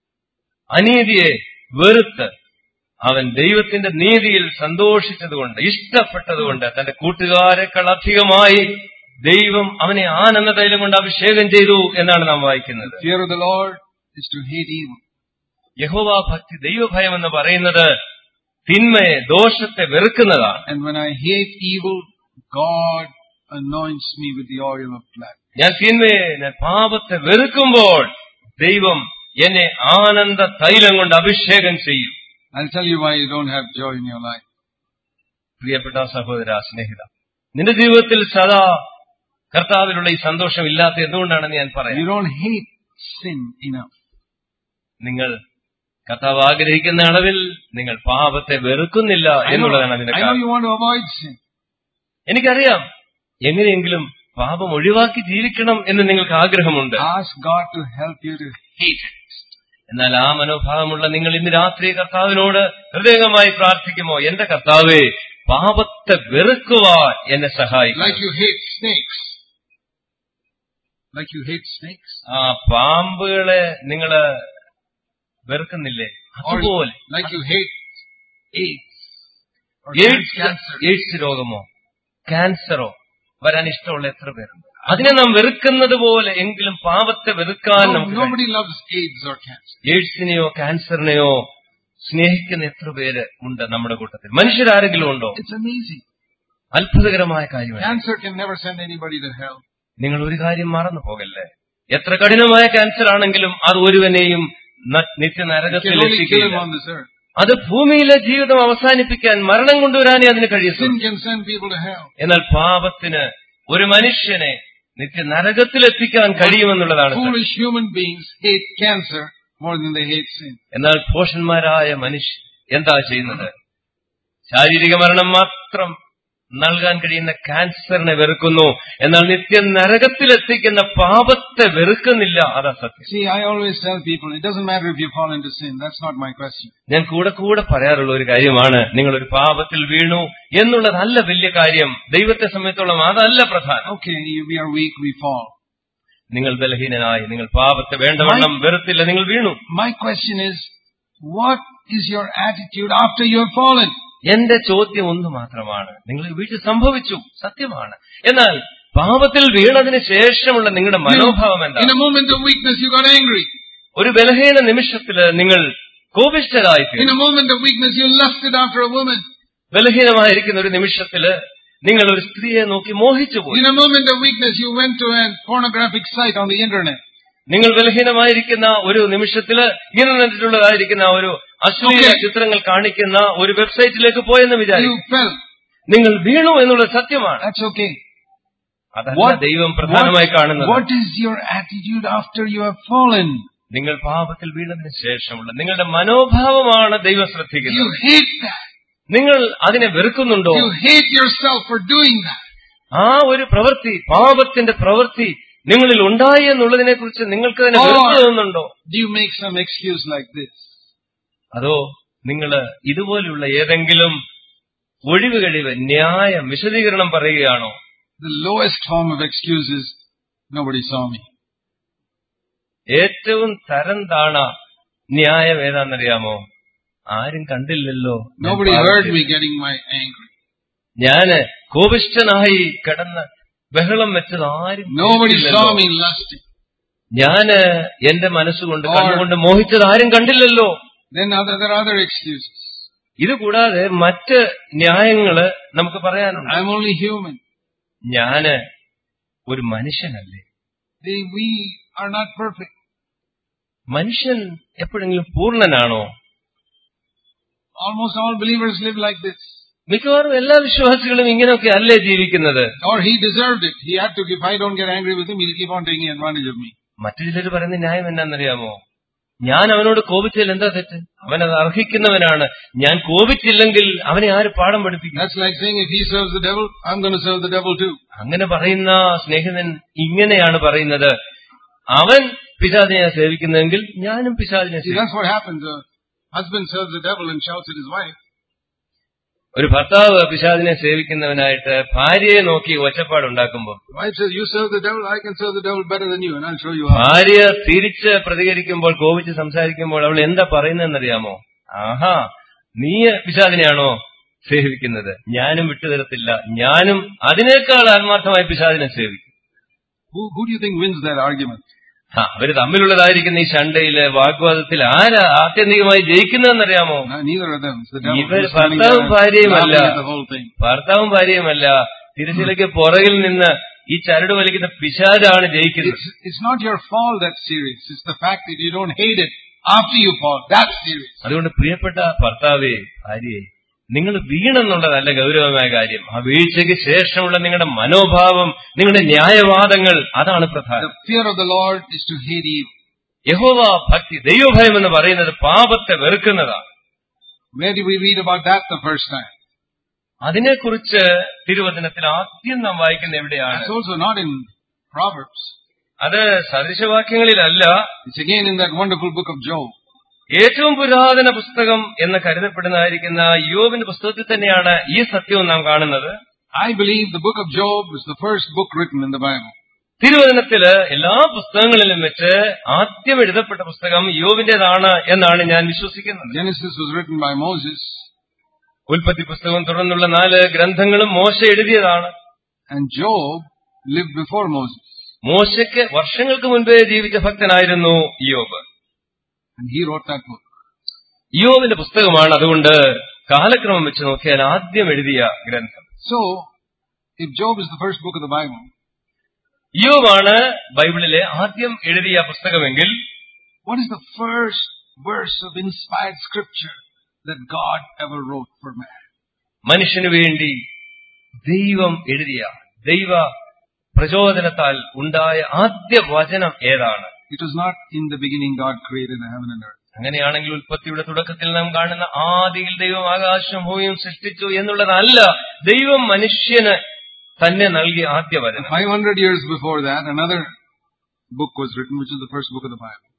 അനീതിയെ വെറുത്ത് അവൻ ദൈവത്തിന്റെ നീതിയിൽ സന്തോഷിച്ചതുകൊണ്ട് ഇഷ്ടപ്പെട്ടതുകൊണ്ട് തന്റെ കൂട്ടുകാരെക്കാൾ അധികമായി ദൈവം അവനെ ആനന്ദ തൈലം കൊണ്ട് അഭിഷേകം ചെയ്തു എന്നാണ് നാം വായിക്കുന്നത് Fear of the Lord is to hate evil. യഹോവ ഭക്തി ദൈവഭയം എന്ന് പറയുന്നത് തിന്മയെ ദോഷത്തെ വെറുക്കുന്നതാണ് And when I hate evil, God anoints me with the oil of gladness. ഞാൻ തിന്മയെ ഞാൻ പാപത്തെ വെറുക്കുമ്പോൾ ദൈവം എന്നെ ആനന്ദ തൈലം കൊണ്ട് അഭിഷേകം ചെയ്യും I'll tell you why you don't have joy in your life. പ്രിയപ്പെട്ട സഹോദര സ്നേഹിത നിന്റെ ജീവിതത്തിൽ സദാ കർത്താവിലുള്ള ഈ സന്തോഷം ഇല്ലാത്ത എന്തുകൊണ്ടാണെന്ന് ഞാൻ പറയാം You don't hate sin enough. നിങ്ങൾ കർത്താവ് ആഗ്രഹിക്കുന്ന അളവിൽ നിങ്ങൾ പാപത്തെ വെറുക്കുന്നില്ല I know, എന്നുള്ളതാണ് അതിന്റെ I know കാരണം you want to avoid sin. എനിക്കറിയാം എങ്ങനെയെങ്കിലും പാപം ഒഴിവാക്കി ജീവിക്കണം എന്ന് നിങ്ങൾക്ക് ആഗ്രഹമുണ്ട് Ask God to help you to hate it. എന്നാൽ ആ മനോഭാവമുള്ള നിങ്ങൾ ഇന്ന് രാത്രി കർത്താവിനോട് ഹൃദയമായി പ്രാർത്ഥിക്കുമോ എന്റെ കർത്താവേ പാപത്തെ വെറുക്കുവാൻ എന്നെ സഹായിക്കും Like you hate snakes. Like you hate snakes. ആ പാമ്പുകളെ നിങ്ങള് വെറുക്കുന്നില്ലേ അതുപോലെ Like you hate AIDS. Or AIDS cancer. AIDS രോഗമോ ക്യാൻസറോ വരാൻ ഇഷ്ടമുള്ള എത്ര പേരുണ്ട് അതിനെ നാം വെറുക്കുന്നത് പോലെ എങ്കിലും പാപത്തെ വെറുക്കാൻ No, നമുക്ക് കഴിയും. nobody loves AIDS or cancer. എയ്ഡ്സിനെയോ ക്യാൻസറിനെയോ സ്നേഹിക്കുന്ന എത്ര പേര് ഉണ്ട് നമ്മുടെ കൂട്ടത്തിൽ മനുഷ്യരാരെങ്കിലും ഉണ്ടോ It's amazing. അത്ഭുതകരമായ കാര്യമാണ് Cancer can never send anybody to hell. നിങ്ങൾ ഒരു കാര്യം മറന്നു പോകല്ലേ എത്ര കഠിനമായ ക്യാൻസർ ആണെങ്കിലും അത് ഒരുവനെയും ന- It നിത്യനരകത്തിൽ can only kill him എത്തിക്കില്ല on this earth. അത് ഭൂമിയിലെ ജീവിതം അവസാനിപ്പിക്കാൻ മരണം കൊണ്ടുവരാനേ അതിന് Sin കഴിയത്തുള്ളൂ can send people to hell. എന്നാൽ പാപത്തിന് ഒരു മനുഷ്യനെ നിത്യ നരകത്തിൽ എത്തിക്കാൻ കഴിയുമെന്നുള്ളതാണ് സത്യം. Foolish human beings hate cancer more than they hate sin. എന്നാൽ ഭോഷന്മാരായ മനുഷ്യൻ എന്താ ചെയ്യുന്നത് ശാരീരിക മരണം മാത്രം നൽകാൻ കഴിയുന്ന ക്യാൻസറിനെ വെറുക്കുന്നു എന്നാൽ നിത്യ നരകത്തിലെത്തിക്കുന്ന പാപത്തെ വെറുക്കുന്നില്ല അതാ സത്യം See, I always tell people, it doesn't matter if you fall into sin. That's not my question. ഞാൻ കൂടെ കൂടെ പറയാറുള്ള ഒരു കാര്യമാണ് നിങ്ങൾ ഒരു പാപത്തിൽ വീണു എന്നുള്ളതല്ല വലിയ കാര്യം ദൈവത്തെ സംബന്ധിച്ചോളം അതല്ല പ്രധാനം Okay, we are weak, we fall. നിങ്ങൾ ബലഹീനനായി നിങ്ങൾ പാപത്തെ വേണ്ടവണ്ണം വെറുത്തില്ല നിങ്ങൾ വീണു My question is, what is your attitude after you have fallen? എന്റെ ചോദ്യം ഒന്ന് മാത്രമാണ് നിങ്ങൾ വീട്ടിൽ സംഭവിച്ചു സത്യമാണ് എന്നാൽ പാപത്തിൽ വീണതിന് ശേഷമുള്ള നിങ്ങളുടെ മനോഭാവം In എന്താണ് a moment of weakness, you got angry. ഒരു ബലഹീന നിമിഷത്തില് നിങ്ങൾ കോപിഷ്ഠരായി In a moment of weakness, you lusted after a woman. ബലഹീനമായിരിക്കുന്ന ഒരു നിമിഷത്തില് നിങ്ങൾ ഒരു സ്ത്രീയെ നോക്കി മോഹിച്ചു പോയി In a moment of weakness, you went to a pornographic site on the internet. നിങ്ങൾ ബലഹീനമായിരിക്കുന്ന ഒരു നിമിഷത്തില് ഇന്റർനെറ്റിലുള്ളതായിരിക്കുന്ന ഒരു അശ്ലീല Okay. ചിത്രങ്ങൾ കാണിക്കുന്ന ഒരു വെബ്സൈറ്റിലേക്ക് പോയെന്ന് You വിചാരിക്കും fell. നിങ്ങൾ വീണു എന്നുള്ളത് സത്യമാണ് That's okay. അതല്ല ദൈവം പ്രധാനമായി കാണുന്നത് what is your attitude after you have fallen? നിങ്ങൾ പാപത്തിൽ വീണതിന് ശേഷമുള്ള നിങ്ങളുടെ മനോഭാവമാണ് ദൈവം You ശ്രദ്ധിക്കുന്നത് hate that. നിങ്ങൾ അതിനെ വെറുക്കുന്നുണ്ടോ You hate yourself for doing that. ആ ഒരു പ്രവൃത്തി പാപത്തിന്റെ പ്രവൃത്തി നിങ്ങളിൽ ഉണ്ടായി എന്നുള്ളതിനെ കുറിച്ച് നിങ്ങൾക്ക് തന്നെ Oh. വെറുപ്പ് തോന്നുന്നുണ്ടോ Do you make some excuse like this? അതോ നിങ്ങൾ ഇതുപോലുള്ള ഏതെങ്കിലും ഒഴിവ് കഴിവ് ന്യായം വിശദീകരണം പറയുകയാണോ The lowest form of excuse is, nobody saw me. ഏറ്റവും തരം താണ ന്യായം ഏതാണെന്നറിയാമോ ആരും കണ്ടില്ലല്ലോ ഞാൻ Nobody പാപം heard ചെയ്തു. me getting my angry. ഞാന് കോപിഷ്ഠനായി കിടന്ന് ബഹളം വെച്ചത് ആരും Nobody കേട്ടില്ലല്ലോ. saw me lusting. ഞാന് എന്റെ മനസ്സുകൊണ്ട് Or- കണ്ണുകൊണ്ട് മോഹിച്ചത് ആരും കണ്ടില്ലല്ലോ Then other, there are other excuses. ഇത് കൂടാതെ മറ്റ് ന്യായങ്ങള് നമുക്ക് പറയാനുണ്ട് I'm only human. ഞാന് ഒരു മനുഷ്യനല്ലേ We, we are not perfect. മനുഷ്യൻ എപ്പോഴെങ്കിലും പൂർണ്ണനാണോ Almost all believers live like this. മിക്കവാറും എല്ലാ വിശ്വാസികളും ഇങ്ങനെയൊക്കെ അല്ലേ ജീവിക്കുന്നത് Or he deserved it. He had to, if I don't get angry with him, he'll keep on taking advantage of me. മറ്റു ചിലർ പറയുന്ന ന്യായം എന്നാന്നറിയാമോ ഞാൻ അവനോട് കോപിച്ചതിൽ എന്താ തെറ്റ് അവൻ അത് അർഹിക്കുന്നവനാണ് ഞാൻ കോപിച്ചില്ലെങ്കിൽ അവനെ ആര് പാഠം പഠിപ്പിക്കും That's like saying if he serves the devil, I'm going to serve the devil too. അങ്ങനെ പറയുന്ന സ്നേഹിതൻ ഇങ്ങനെയാണ് പറയുന്നത് അവൻ പിശാദിനെ സേവിക്കുന്നതെങ്കിൽ ഞാനും പിശാദിനെ See, സേവിക്കും that's what happens. A husband serves the devil and shouts at his wife. ഒരു ഭർത്താവ് പിശാദിനെ സേവിക്കുന്നവനായിട്ട് ഭാര്യയെ നോക്കി ഒച്ചപ്പാടുണ്ടാക്കുമ്പോൾ The wife says, you serve the devil, I can serve the devil better than you and I'll show you how. ഭാര്യ തിരിച്ച് പ്രതികരിക്കുമ്പോൾ കോപിച്ച് സംസാരിക്കുമ്പോൾ അവൾ എന്താ പറയുന്നതെന്നറിയാമോ ആഹാ നീ പിശാദിനെയാണോ സേവിക്കുന്നത് ഞാനും വിട്ടുതരത്തില്ല ഞാനും അതിനേക്കാൾ ആത്മാർത്ഥമായി പിശാദിനെ സേവിക്കും Who, who do you think wins that argument? ആ, അവര് തമ്മിലുള്ളതായിരിക്കുന്ന ഈ ശണ്ടയില് വാഗ്വാദത്തിൽ ആരാ ആത്യന്തികമായി ജയിക്കുന്നതെന്നറിയാമോ No, neither of them. It's the devil. ഇവർ who's standing ഭർത്താവും there ഭാര്യയുമല്ല laughing at the whole thing. ഭർത്താവും ഭാര്യയുമല്ല തിരച്ചിലയ്ക്ക് പുറകിൽ നിന്ന് ഈ ചരട് വലിക്കുന്ന പിശാചാണ് ജയിക്കുന്നത് It's, it's not your fall that's serious. It's the fact that you don't hate it after you fall. That's serious. അതുകൊണ്ട് പ്രിയപ്പെട്ട ഭർത്താവേ ഭാര്യയെ നിങ്ങൾ വീണെന്നുള്ളതല്ല ഗൗരവമായ കാര്യം ആ വീഴ്ചയ്ക്ക് ശേഷമുള്ള നിങ്ങളുടെ മനോഭാവം നിങ്ങളുടെ ന്യായവാദങ്ങൾ അതാണ് പ്രധാനം The fear of the Lord is to hate evil. യഹോവ ഭക്തി ദൈവഭയം എന്ന് പറയുന്നത് പാപത്തെ വെറുക്കുന്നതാണ് Where did we read about that the first time? അതിനെക്കുറിച്ച് തിരുവചനത്തിൽ ആദ്യം നാം വായിക്കുന്ന എവിടെയാണ് It's also not in Proverbs. അത് സദൃശവാക്യങ്ങളിലല്ല It's again in that wonderful book of Job. ഏറ്റവും പുരാതന പുസ്തകം എന്ന് കരുതപ്പെടുന്നതായിരിക്കുന്ന യോബിന്റെ പുസ്തകത്തിൽ തന്നെയാണ് ഈ സത്യവും നാം കാണുന്നത് I believe the book of Job is the first book written in the Bible. തിരുവചനത്തില് എല്ലാ പുസ്തകങ്ങളിലും വെച്ച് ആദ്യം എഴുതപ്പെട്ട പുസ്തകം യോബിന്റേതാണ് എന്നാണ് ഞാൻ വിശ്വസിക്കുന്നത് Genesis was written by Moses, ഉൽപ്പത്തി പുസ്തകം തുടർന്നുള്ള നാല് ഗ്രന്ഥങ്ങളും മോശ എഴുതിയതാണ് and Job lived before Moses. മോശയ്ക്ക് വർഷങ്ങൾക്ക് മുൻപേ ജീവിച്ച ഭക്തനായിരുന്നു യോബ് And he wrote that book. യോബിന്റെ പുസ്തകമാണ് അതുകൊണ്ട് കാലക്രമം വെച്ച് നോക്കിയാൽ ആദ്യം എഴുതിയ ഗ്രന്ഥം So, if Job is the first book of the Bible, യോബാണ് ബൈബിളിലെ ആദ്യം എഴുതിയ പുസ്തകമെങ്കിൽ what is the first verse of inspired scripture that God ever wrote for man? മനുഷ്യനു വേണ്ടി ദൈവം എഴുതിയ ദൈവ പ്രചോദനത്താൽ ഉണ്ടായ ആദ്യ വചനം ഏതാണ് It was not in the beginning God created the heaven and earth. അങ്ങനെയാണെങ്കിൽ ഉൽപ്പത്തിയുടെ തുടക്കത്തിൽ നാം കാണുന്ന ആദിയിൽ ദൈവം ആകാശം ഭൂമിയും സൃഷ്ടിച്ചു എന്നുള്ളതല്ല ദൈവം മനുഷ്യന് തന്നെ നൽകിയ ആദ്യ വചനം 500 years before that, another book was written, which is the first book of the Bible.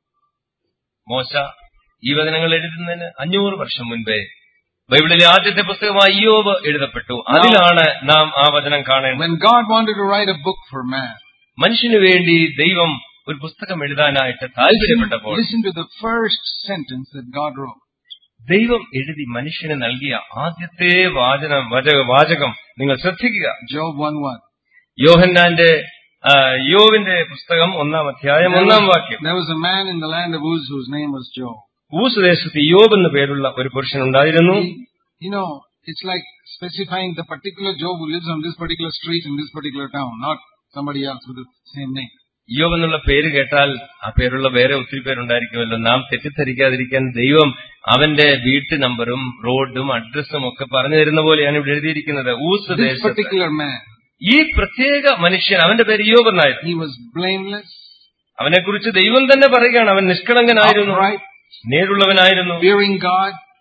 മോശ ഈ വചനങ്ങൾ എഴുതുന്നതിന് അഞ്ഞൂറ് വർഷം മുൻപേ ബൈബിളിലെ ആദ്യത്തെ പുസ്തകമായി യോബ് എഴുതപ്പെട്ടു അതിലാണ് നാം ആ വചനം കാണേണ്ടത് When God wanted to write a book for man, മനുഷ്യനു വേണ്ടി ദൈവം ഒരു പുസ്തകം എഴുതാനായിട്ട് listen, താല്പര്യപ്പെട്ടപ്പോൾ listen to the first sentence that God wrote. ദൈവം എഴുതി മനുഷ്യന് നൽകിയ ആദ്യത്തെ വാചനം വച- വാചകം നിങ്ങൾ ശ്രദ്ധിക്കുക Job 1 1. യോഹന്നാന്റെ ആ, യോവിന്റെ പുസ്തകം ഒന്നാം അധ്യായം There ഒന്നാം was, വാക്യം there was a man in the land of Uz whose name was Job. Uz ദേശത്ത് യോബ് എന്നു പേരുള്ള ഒരു പുരുഷൻ ഉണ്ടായിരുന്നു He- you know, it's like specifying the particular Job who lives on this particular street in this particular town, not somebody else with the same name. യോബ് എന്നുള്ള പേര് കേട്ടാൽ ആ പേരുള്ള വേറെ ഒത്തിരി പേരുണ്ടായിരിക്കുമല്ലോ നാം തെറ്റിദ്ധരിക്കാതിരിക്കാൻ ദൈവം അവന്റെ വീട്ടു നമ്പറും റോഡും അഡ്രസ്സും ഒക്കെ പറഞ്ഞു തരുന്ന പോലെയാണ് ഇവിടെ എഴുതിയിരിക്കുന്നത് ഊസ് This ദേശത്ത് particular man, ഈ പ്രത്യേക മനുഷ്യൻ അവന്റെ പേര് യോബ് എന്നായിരുന്നു he was blameless, അവനെ കുറിച്ച് ദൈവം തന്നെ പറയുകയാണ് അവൻ നിഷ്കളങ്കനായിരുന്നു upright, നേരുള്ളവനായിരുന്നു fearing God,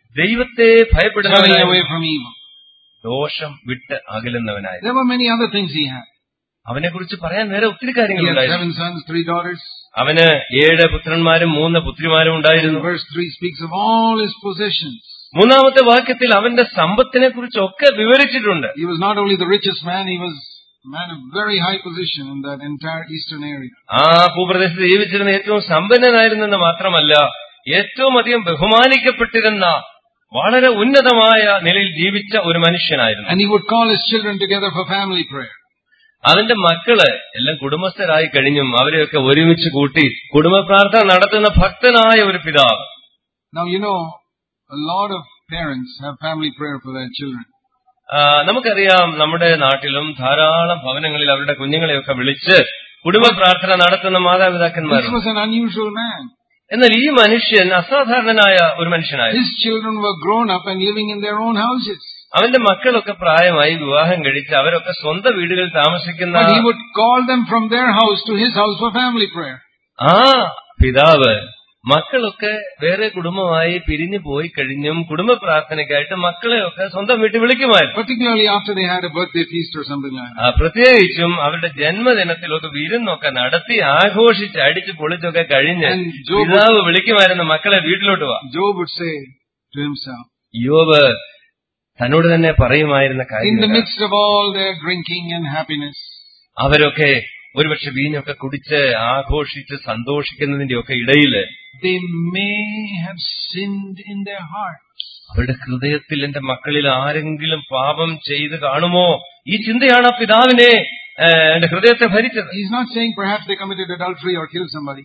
ദൈവത്തെ turning ഭയപ്പെടുന്നവനായി away from evil. ദോഷം വിട്ട് അകലുന്നവനായി There were many other things he had. അവനെ കുറിച്ച് പറയാൻ വേറെ ഒത്തിരി He had കാര്യങ്ങളുണ്ടായിരുന്നു seven sons, three daughters. അവന് ഏഴ് പുത്രന്മാരും മൂന്ന് പുത്രിമാരും And ഉണ്ടായിരുന്നു verse 3 speaks of all his possessions. മൂന്നാമത്തെ വാക്യത്തിൽ അവന്റെ സമ്പത്തിനെ കുറിച്ചൊക്കെ വിവരിച്ചിട്ടുണ്ട് He was not only the richest man, he was a man of very high position in that entire eastern area. ആ ഭൂപ്രദേശത്ത് ജീവിച്ചിരുന്ന ഏറ്റവും സമ്പന്നനായിരുന്നെന്ന് മാത്രമല്ല ഏറ്റവും അധികം ബഹുമാനിക്കപ്പെട്ടിരുന്ന വളരെ ഉന്നതമായ നിലയിൽ ജീവിച്ച ഒരു മനുഷ്യനായിരുന്നു And he would call his children together for family prayer. അവന്റെ മക്കള് എല്ലാം കുടുംബസ്ഥരായി കഴിഞ്ഞും അവരെയൊക്കെ ഒരുമിച്ച് കൂട്ടി കുടുംബ പ്രാർത്ഥന നടത്തുന്ന ഭക്തനായ ഒരു പിതാവ് Now you know, a lot of parents have family prayer for their children. ആ, നമുക്കറിയാം നമ്മുടെ നാട്ടിലും ധാരാളം ഭവനങ്ങളിൽ അവരുടെ കുഞ്ഞുങ്ങളെയൊക്കെ വിളിച്ച് കുടുംബ പ്രാർത്ഥന നടത്തുന്ന This മാതാപിതാക്കന്മാരുണ്ട് was an unusual man. എന്നാൽ ഈ മനുഷ്യൻ അസാധാരണനായ ഒരു മനുഷ്യനായിരുന്നു His children were grown up and living in their own houses. അവന്റെ മക്കളൊക്കെ പ്രായമായി വിവാഹം കഴിച്ച് അവരൊക്കെ സ്വന്തം വീടുകളിൽ താമസിക്കുന്ന But he would call them from their house to his house for family prayer. ആ പിതാവ് മക്കളൊക്കെ വേറെ കുടുംബമായി പിരിഞ്ഞു പോയി കഴിഞ്ഞും കുടുംബ പ്രാർത്ഥനയ്ക്കായിട്ട് മക്കളെയൊക്കെ സ്വന്തം വീട്ടിൽ വിളിക്കുമായിരുന്നു Particularly after they had a birthday feast or something like that. ആ, പ്രത്യേകിച്ചും അവരുടെ ജന്മദിനത്തിലൊക്കെ വിരുന്നൊക്കെ നടത്തി ആഘോഷിച്ച് അടിച്ച് പൊളിച്ചൊക്കെ കഴിഞ്ഞ് And Job- പിതാവ് വിളിക്കുമായിരുന്നു മക്കളെ വീട്ടിലോട്ട് വാ Job would say to himself, യോബ് തന്നോട് തന്നെ പറയുമായിരുന്ന in കാര്യം the ഇതാണ്. midst of all their drinking and happiness, അവരൊക്കെ ഒരുപക്ഷെ വീഞ്ഞൊക്കെ കുടിച്ച് ആഘോഷിച്ച് സന്തോഷിക്കുന്നതിന്റെ ഒക്കെ ഇടയില് they may have sinned in their heart. അവരുടെ ഹൃദയത്തിൽ എന്റെ മക്കളിൽ ആരെങ്കിലും പാപം ചെയ്ത് കാണുമോ ഈ ചിന്തയാണ് ആ പിതാവിനെ ഏ, എന്റെ ഹൃദയത്തെ ഭരിച്ചത് He's not saying perhaps they committed adultery or killed somebody.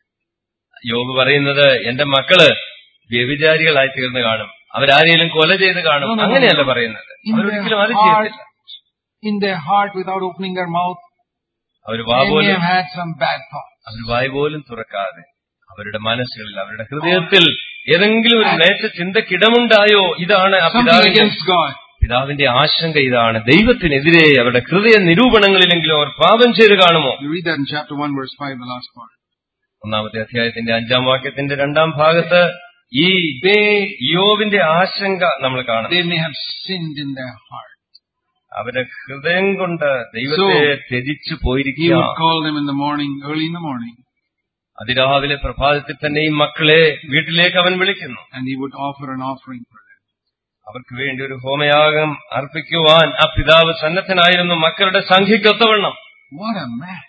യോബ് പറയുന്നത് എന്റെ മക്കള് വ്യഭിചാരികളായി തീർന്നു കാണും അവരാരെയും കൊല ചെയ്ത് കാണും No, no, no, അങ്ങനെയല്ല no. പറയുന്നത് In അവരൊരിക്കലും their അത് heart, ചെയ്തില്ല in their heart without opening their mouth, our they വാ may പോലും have had some bad thoughts. അവർ വായ പോലും തുറക്കാതെ അവരുടെ മനസ്സുകളിൽ അവരുടെ ഹൃദയത്തിൽ ഏതെങ്കിലും ഒരു നേച്ച ചിന്തക്കിടമുണ്ടായോ ഇതാണ് ആ Something പിതാവിന്റെ against God. പിതാവിന്റെ ആശങ്ക ഇതാണ് ദൈവത്തിനെതിരെ അവരുടെ ഹൃദയ നിരൂപണങ്ങളിലെങ്കിലും അവർ പാപം ചെയ്ത് കാണുമോ You read that in chapter 1 verse 5, the last part. ഒന്നാമത്തെ അധ്യായത്തിന്റെ അഞ്ചാം വാക്യത്തിന്റെ രണ്ടാം ഭാഗത്ത് ഈ യോവിന്റെ ആശങ്ക നമ്മൾ കാണും They may have sinned in their heart. അവരുടെ ഹൃദയം കൊണ്ട് ദൈവത്തെ ത്യജിച്ചു He പോയിരിക്കുക would call them in the morning, early in the morning, അതിരാവിലെ പ്രഭാതത്തിൽ തന്നെ ഈ മക്കളെ വീട്ടിലേക്ക് അവൻ വിളിക്കുന്നു and he would offer an offering for them. അവർക്ക് വേണ്ടി ഒരു ഹോമയാഗം അർപ്പിക്കുവാൻ ആ പിതാവ് സന്നദ്ധനായിരുന്നു മക്കളുടെ സംഖ്യയ്ക്കൊത്തവണ്ണം What a man.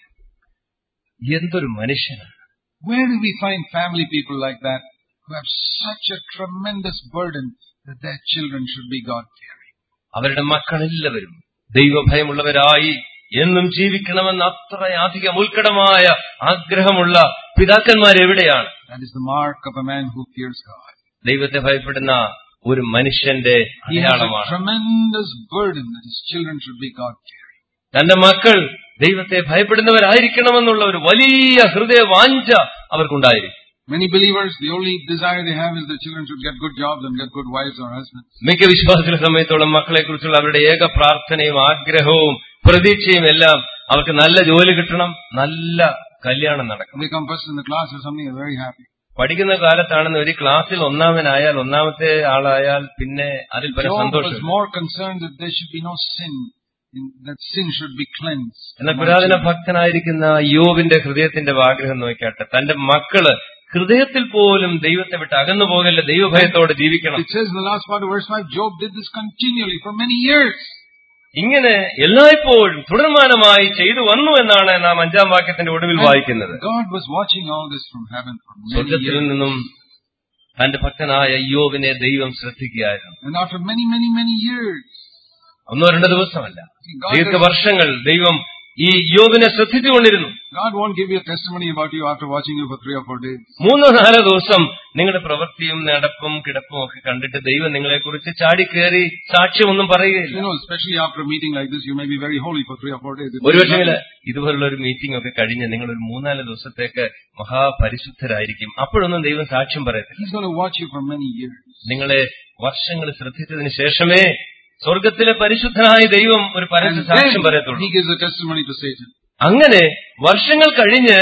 എന്തൊരു മനുഷ്യനാണ് Where do we find family people like that who have such a tremendous burden that their children should be God-fearing? അവരുടെ മക്കളെല്ലാവരും ദൈവഭയമുള്ളവരായി എന്നും ജീവിക്കണമെന്ന് അത്രയധികം ഉത്കടമായ ആഗ്രഹമുള്ള പിതാക്കന്മാർ എവിടെയാണ് That is the mark of a man who fears God. ദൈവത്തെ ഭയപ്പെടുന്ന ഒരു മനുഷ്യന്റെ He has a അടയാളമാണ് tremendous burden that his children should be God-fearing. തന്റെ മക്കൾ ദൈവത്തെ ഭയപ്പെടുന്നവരായിരിക്കണമെന്നുള്ള ഒരു വലിയ ഹൃദയ വാഞ്ച അവർക്കുണ്ടായിരിക്കും Many believers, the only desire they have is their children should get good jobs and get good wives or husbands. മിക്ക വിശ്വാസികളെ സമയത്തോളം മക്കളെ കുറിച്ചുള്ള അവരുടെ ഏക പ്രാർത്ഥനയും ആഗ്രഹവും പ്രതീക്ഷയും എല്ലാം അവർക്ക് നല്ല ജോലി കിട്ടണം നല്ല കല്യാണം നടക്കണം When they come first in the class or something, they're very happy. പഠിക്കുന്ന കാലത്താണെന്ന് ഒരു ക്ലാസ്സിൽ ഒന്നാമനായാൽ ഒന്നാമത്തെ ആളായാൽ പിന്നെ അതിൽ പല Job was സന്തോഷം more concerned that there should be no sin, in, that sin should be cleansed. എന്നാൽ പുരാതന ഭക്തനായിരിക്കുന്ന യോബിന്റെ ഹൃദയത്തിന്റെ ആഗ്രഹം നോക്കിയാട്ടെ തന്റെ മക്കള് ഹൃദയത്തിൽ പോലും ദൈവത്തെ വിട്ട് അകന്നു പോകല്ല ദൈവഭയത്തോടെ ജീവിക്കണം It says in the last part of verse 5, Job did this continually for many years. ഇങ്ങനെ എല്ലായ്പ്പോഴും തുടർമാനമായി ചെയ്തു വന്നു എന്നാണ് നാം അഞ്ചാം വാക്യത്തിന്റെ ഒടുവിൽ വായിക്കുന്നത് God was watching all this from heaven for many സ്വർഗത്തിൽ years. നിന്നും തന്റെ ഭക്തനായ യോബിനെ ദൈവം ശ്രദ്ധിക്കുകയായിരുന്നു And after many, many, many years, ഒന്നോ രണ്ടോ ദിവസമല്ല God, ദീർഘവർഷങ്ങൾ ദൈവം ഈ യോബിനെ ശ്രദ്ധിച്ചുകൊണ്ടിരുന്നു God won't give you a testimony about you after watching you for three or four days. മൂന്നോ നാലോ ദിവസം നിങ്ങളുടെ പ്രവൃത്തിയും നടപ്പും കിടപ്പും ഒക്കെ കണ്ടിട്ട് ദൈവം നിങ്ങളെക്കുറിച്ച് ചാടിക്കേറി സാക്ഷ്യമൊന്നും പറയുകയില്ല You know, especially after a meeting like this, you may be very holy for three or four days. It ഒരു means പക്ഷേ nothing. ഇതുപോലുള്ള ഒരു മീറ്റിംഗ് ഒക്കെ കഴിഞ്ഞ് നിങ്ങൾ ഒരു മൂന്നാല് ദിവസത്തേക്ക് മഹാപരിശുദ്ധരായിരിക്കും അപ്പോഴൊന്നും ദൈവം സാക്ഷ്യം പറയത്തില്ല He's going to watch you for many years. നിങ്ങളെ വർഷങ്ങൾ ശ്രദ്ധിച്ചതിന് ശേഷമേ സ്വർഗത്തിലെ പരിശുദ്ധനായ ദൈവം ഒരു പരസ്യ And സാക്ഷ്യം then പറയത്തുള്ളൂ he gives a testimony to Satan. അങ്ങനെ വർഷങ്ങൾ കഴിഞ്ഞ്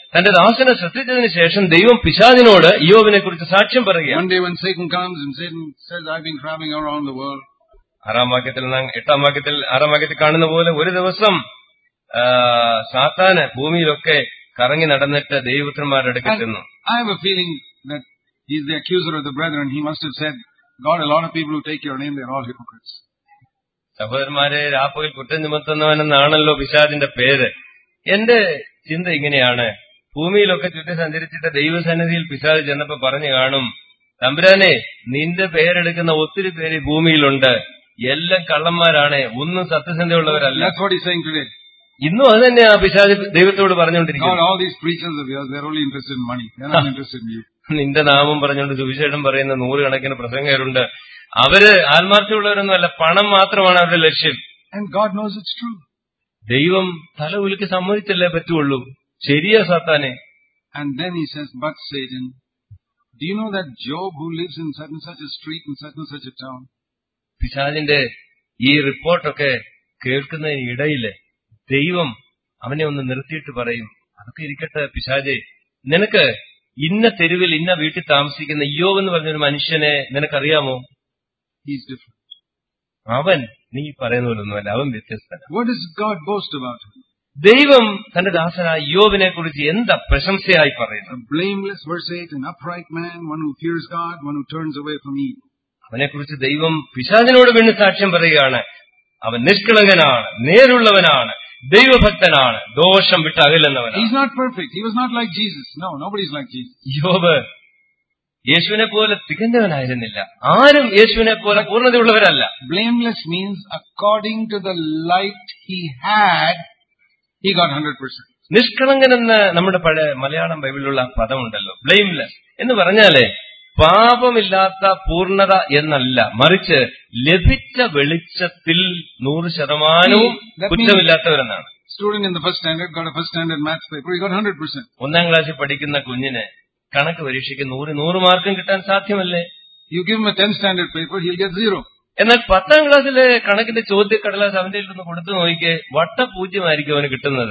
തന്റെ ദാസനെ ശ്രദ്ധിച്ചതിന് ശേഷം ദൈവം പിശാചിനോട് യോബിനെ കുറിച്ച് സാക്ഷ്യം പറയുകയാണ് One day when Satan comes and Satan says, I've been traveling around the world. ആറാം വാക്യത്തിൽ നാം- എട്ടാം വാക്യത്തിൽ ആറാം വാക്യത്തിൽ കാണുന്ന പോലെ ഒരു ദിവസം ആ, സാത്താന് ഭൂമിയിലൊക്കെ കറങ്ങി നടന്നിട്ട് ദൈവപുത്രന്മാരുടെ അടുക്കൽ ചെന്നു I have a feeling that he's the accuser of the brethren. He must have said, God, a lot of people who take your name, they're all hypocrites. സഹോദരന്മാരെ രാപ്പകൽ കുറ്റം ചുമത്തുന്നവനെന്നാണല്ലോ പിശാദിന്റെ പേര് എന്റെ ചിന്ത ഇങ്ങനെയാണ് ഭൂമിയിലൊക്കെ ചുറ്റി സഞ്ചരിച്ചിട്ട് ദൈവസന്നിധിയിൽ പിശാദ് ചെന്നപ്പോ പറഞ്ഞു കാണും തമ്പുരാനെ നിന്റെ പേരെടുക്കുന്ന ഒത്തിരി പേര് ഈ ഭൂമിയിലുണ്ട് എല്ലാം കള്ളന്മാരാണ് ഒന്നും സത്യസന്ധയുള്ളവരല്ല That's what he's saying today. ഇന്നും അത് തന്നെയാ പിശാദ് ദൈവത്തോട് God, പറഞ്ഞുകൊണ്ടിരിക്കുന്നത് all these preachers of yours, they're only interested in money. They're not interested in you. നിന്റെ നാമം പറഞ്ഞുകൊണ്ട് സുവിശേഷം പറയുന്ന നൂറുകണക്കിന് പ്രസംഗകരുണ്ട് അവര് ആത്മാർത്ഥമുള്ളവരൊന്നുമല്ല പണം മാത്രമാണ് അവരുടെ ലക്ഷ്യം And God knows it's true. ദൈവം തല ഉലുക്കി സമ്മതിച്ചല്ലേ പറ്റുള്ളൂ ശരിയാ സാത്താനെ And then he says, but Satan, do you know that Job who lives in such and such a street in such and such a town, പിശാചിന്റെ ഈ റിപ്പോർട്ടൊക്കെ കേൾക്കുന്നതിന് ഇടയില് ദൈവം അവനെ ഒന്ന് നിർത്തിയിട്ട് പറയും അതൊക്കെ ഇരിക്കട്ടെ പിശാചെ നിനക്ക് ഇന്ന തെരുവിൽ ഇന്ന വീട്ടിൽ താമസിക്കുന്ന ഇയോവ് എന്ന് പറഞ്ഞൊരു മനുഷ്യനെ നിനക്കറിയാമോ he's different. അവൻ നീ പറയുന്ന പോലൊന്നുമല്ല അവൻ വ്യത്യസ്തനാണ് What does God boast about him? ദൈവം തന്റെ ദാസനായ യോബിനെ കുറിച്ച് എന്താ പ്രശംസയായി പറയുന്നത് A blameless, verse 8, an upright man, one who fears God, one who turns away from evil. അവനെക്കുറിച്ച് ദൈവം പിശാചിനോട് വീണ് സാക്ഷ്യം പറയുകയാണ് അവൻ നിഷ്കളങ്കനാണ് നേരുള്ളവനാണ് ദൈവഭക്തനാണ് ദോഷം വിട്ട് അകലുന്നവനാണ് He's not perfect. He was not like Jesus. No, nobody's like Jesus. യോബ് യേശുവിനെ പോലെ തികഞ്ഞവനായിരുന്നില്ല ആരും യേശുവിനെ പോലെ പൂർണ്ണതയുള്ളവരല്ല Blameless means according to the light he had, he got 100%. നിഷ്കളങ്കൻ എന്ന് നമ്മുടെ പഴയ മലയാളം ബൈബിളിലുള്ള ആ പദമുണ്ടല്ലോ ബ്ലെയിംലെസ് എന്ന് പറഞ്ഞാല് പാപമില്ലാത്ത പൂർണ്ണത എന്നല്ല മറിച്ച് ലഭിച്ച വെളിച്ചത്തിൽ നൂറ് ശതമാനവും That means- കുറ്റമില്ലാത്തവരെന്നാണ് Student in the first standard got a first standard maths paper, he got 100%. ഒന്നാം ക്ലാസ്സിൽ പഠിക്കുന്ന കുഞ്ഞിന് കണക്ക് പരീക്ഷയ്ക്ക് നൂറ് നൂറ് മാർക്കും കിട്ടാൻ സാധ്യമല്ലേ You give him a 10 standard paper, he'll get zero. എന്നാൽ പത്താം ക്ലാസ്സിലെ കണക്കിന്റെ ചോദ്യക്കടലാസ് അവന്റെ കയ്യിൽ നിന്ന് കൊടുത്തു നോക്കിയേ വട്ടപൂജ്യമായിരിക്കും അവന് കിട്ടുന്നത്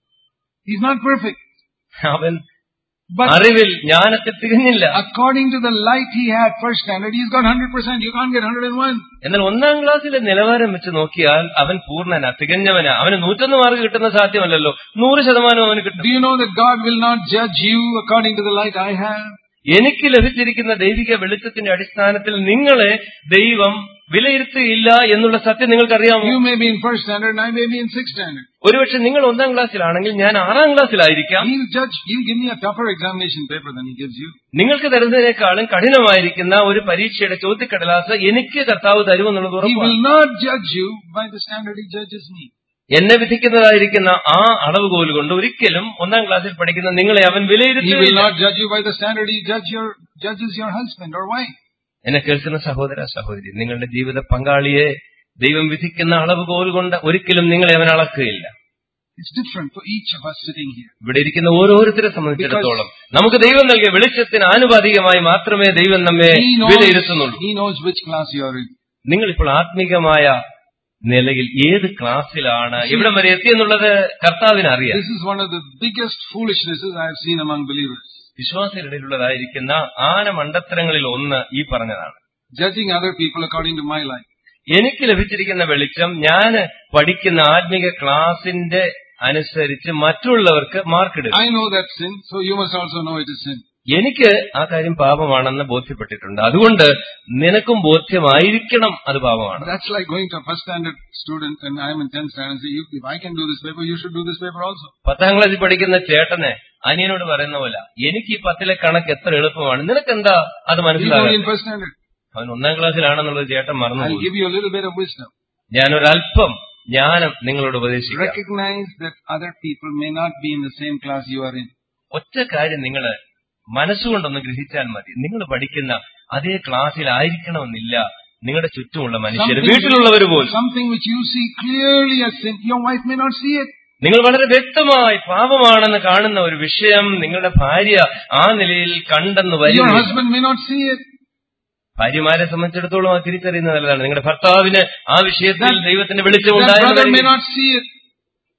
He's not perfect. അവൻ But അറിവിൽ ജ്ഞാനത്തിൽ തികഞ്ഞില്ല according to the light he had, first standard, he's got 100%. You can't get 101. എന്നാൽ ഒന്നാം ക്ലാസ്സിലെ നിലവാരം വെച്ച് നോക്കിയാൽ അവൻ പൂർണ്ണനാ തികഞ്ഞവനാ അവന് നൂറ്റൊന്ന് മാർക്ക് കിട്ടുന്ന സാധ്യമല്ലല്ലോ നൂറ് ശതമാനം അവന് കിട്ടും Do you know that God will not judge you according to the light I have? എനിക്ക് ലഭിച്ചിരിക്കുന്ന ദൈവിക വെളിച്ചത്തിന്റെ അടിസ്ഥാനത്തിൽ നിങ്ങളെ ദൈവം വിലയിരുത്തുകയില്ല എന്നുള്ള സത്യം നിങ്ങൾക്കറിയാമോ You may be in first standard and I may be in sixth standard. ഒരുപക്ഷെ നിങ്ങൾ ഒന്നാം ക്ലാസ്സിലാണെങ്കിൽ ഞാൻ ആറാം ക്ലാസ്സിലായിരിക്കാം He'll judge, he'll give me a tougher examination paper than he gives you. നിങ്ങൾക്ക് തരുന്നതിനേക്കാളും കഠിനമായിരിക്കുന്ന ഒരു പരീക്ഷയുടെ ചോദ്യക്കടലാസ് എനിക്ക് കർത്താവ് തരുമെന്നുള്ളത് He ഉറപ്പാണ് will not judge you by the standard he judges me. എന്നെ വിധിക്കുന്നതായിരിക്കുന്ന ആ അളവുകോൽ കൊണ്ട് ഒരിക്കലും ഒന്നാം ക്ലാസ്സിൽ പഠിക്കുന്ന നിങ്ങളെ അവൻ He will വിലയിരുത്തുകയില്ല not judge you by the standard he judge your, judges your husband or wife. എന്നെ കേൾക്കുന്ന സഹോദര സഹോദരി നിങ്ങളുടെ ജീവിത പങ്കാളിയെ ദൈവം വിധിക്കുന്ന അളവുകോൽ കൊണ്ട് ഒരിക്കലും നിങ്ങളെ അവൻ അളക്കുകയില്ല It's different for each of us sitting here. ഇവിടെ ഇരിക്കുന്ന ഓരോരുത്തരെ സംബന്ധിച്ചിടത്തോളം നമുക്ക് ദൈവം നൽകിയ വെളിച്ചത്തിന് ആനുപാതികമായി മാത്രമേ ദൈവം നമ്മെ He knows, വിലയിരുത്തുന്നുള്ളൂ he knows which class you are in. നിങ്ങളിപ്പോൾ ആത്മീകമായ നിലയിൽ ഏത് ക്ലാസ്സിലാണ് എവിടം വരെ എത്തിയെന്നുള്ളത് കർത്താവിന് അറിയാം This is one of the biggest foolishnesses I have seen among believers. വിശ്വാസികളിലുള്ളതായിരിക്കുന്ന ആന മണ്ടത്തരങ്ങളിൽ ഒന്ന് ഈ പറഞ്ഞതാണ് Judging other people according to my life. എനിക്ക് ലഭിച്ചിരിക്കുന്ന വെളിച്ചം ഞാൻ പഠിക്കുന്ന ആത്മീക ക്ലാസിന്റെ അനുസരിച്ച് മറ്റുള്ളവർക്ക് മാർക്കിടുക I know that sin, so you must also know it is sin. എനിക്ക് ആ കാര്യം പാപമാണെന്ന് ബോധ്യപ്പെട്ടിട്ടുണ്ട് അതുകൊണ്ട് നിനക്കും ബോധ്യമായിരിക്കണം അത് പാപമാണ് That's like going to a first standard student and I am in 10th standard and say, "You- if I can do this paper, you should do this paper also. പത്താം ക്ലാസ്സിൽ പഠിക്കുന്ന ചേട്ടനെ അനിയനോട് പറയുന്ന പോലെ എനിക്ക് ഈ പത്തിലെ കണക്ക് എത്ര എളുപ്പമാണ് നിനക്കെന്താ അത് He's only മനസ്സിലാകാൻ in first standard. അവൻ ഒന്നാം ക്ലാസ്സിലാണെന്നുള്ളത് ചേട്ടൻ മറന്നു I'll പോയി. give you a little bit of wisdom. ഞാനൊരല്പം ജ്ഞാനം നിങ്ങളോട് ഉപദേശിക്കാം Recognize that other people may not be in the same class you are in. ഒറ്റ കാര്യം നിങ്ങൾ മനസ്സുകൊണ്ടൊന്ന് ഗ്രഹിച്ചാൽ മതി നിങ്ങൾ പഠിക്കുന്ന അതേ ക്ലാസ്സിലായിരിക്കണമെന്നില്ല നിങ്ങളുടെ ചുറ്റുമുള്ള മനുഷ്യർ Something, വീട്ടിലുള്ളവർ പോലും something which you see clearly as sin, your wife may not see it. നിങ്ങൾ വളരെ വ്യക്തമായി പാപമാണെന്ന് കാണുന്ന ഒരു വിഷയം നിങ്ങളുടെ ഭാര്യ ആ നിലയിൽ കണ്ടെന്ന് Your വരും husband may not see it. ഭാര്യമാരെ സംബന്ധിച്ചിടത്തോളം അത് തിരിച്ചറിയുന്നത് നല്ലതാണ് നിങ്ങളുടെ ഭർത്താവിന് ആ വിഷയത്തിൽ That- ദൈവത്തിന്റെ വെളിച്ചം That brother may ഉണ്ടായിരുന്നു not see it.